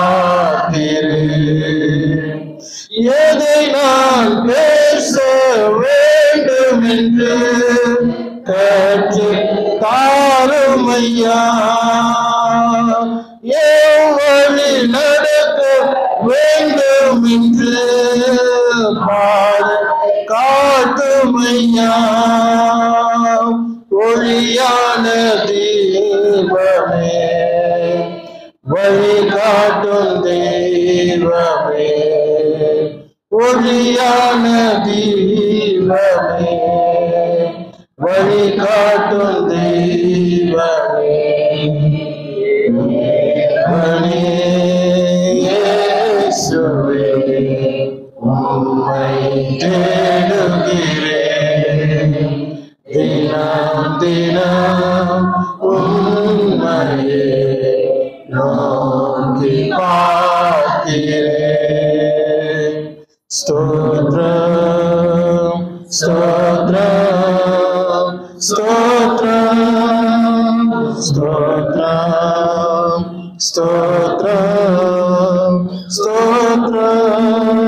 பார்க்கிறேன் எதை நான் பேச வேண்டும் என்று கற்று தாருமையா எவ்வழி நடக்க வேண்டும் என்று பாட காட்டுமையா ஒளியான தீபமே வழிகாட்டும் தெய்வமே ஒளியான தீபமே வழிகாட்டும் தெய்வமே தேவனே இயேசுவே, உம்மை தேடுகிறேன் தினம் தினம் உம்மையே நோக்கி பார்க்கிறேன் ஸ்தோத்ரம் ஸ்தோத்ரம் ஸ்தோத்ரம் ஸ்தோத்ரம் ஸ்தோத்ரம் ஸ்தோத்ரம்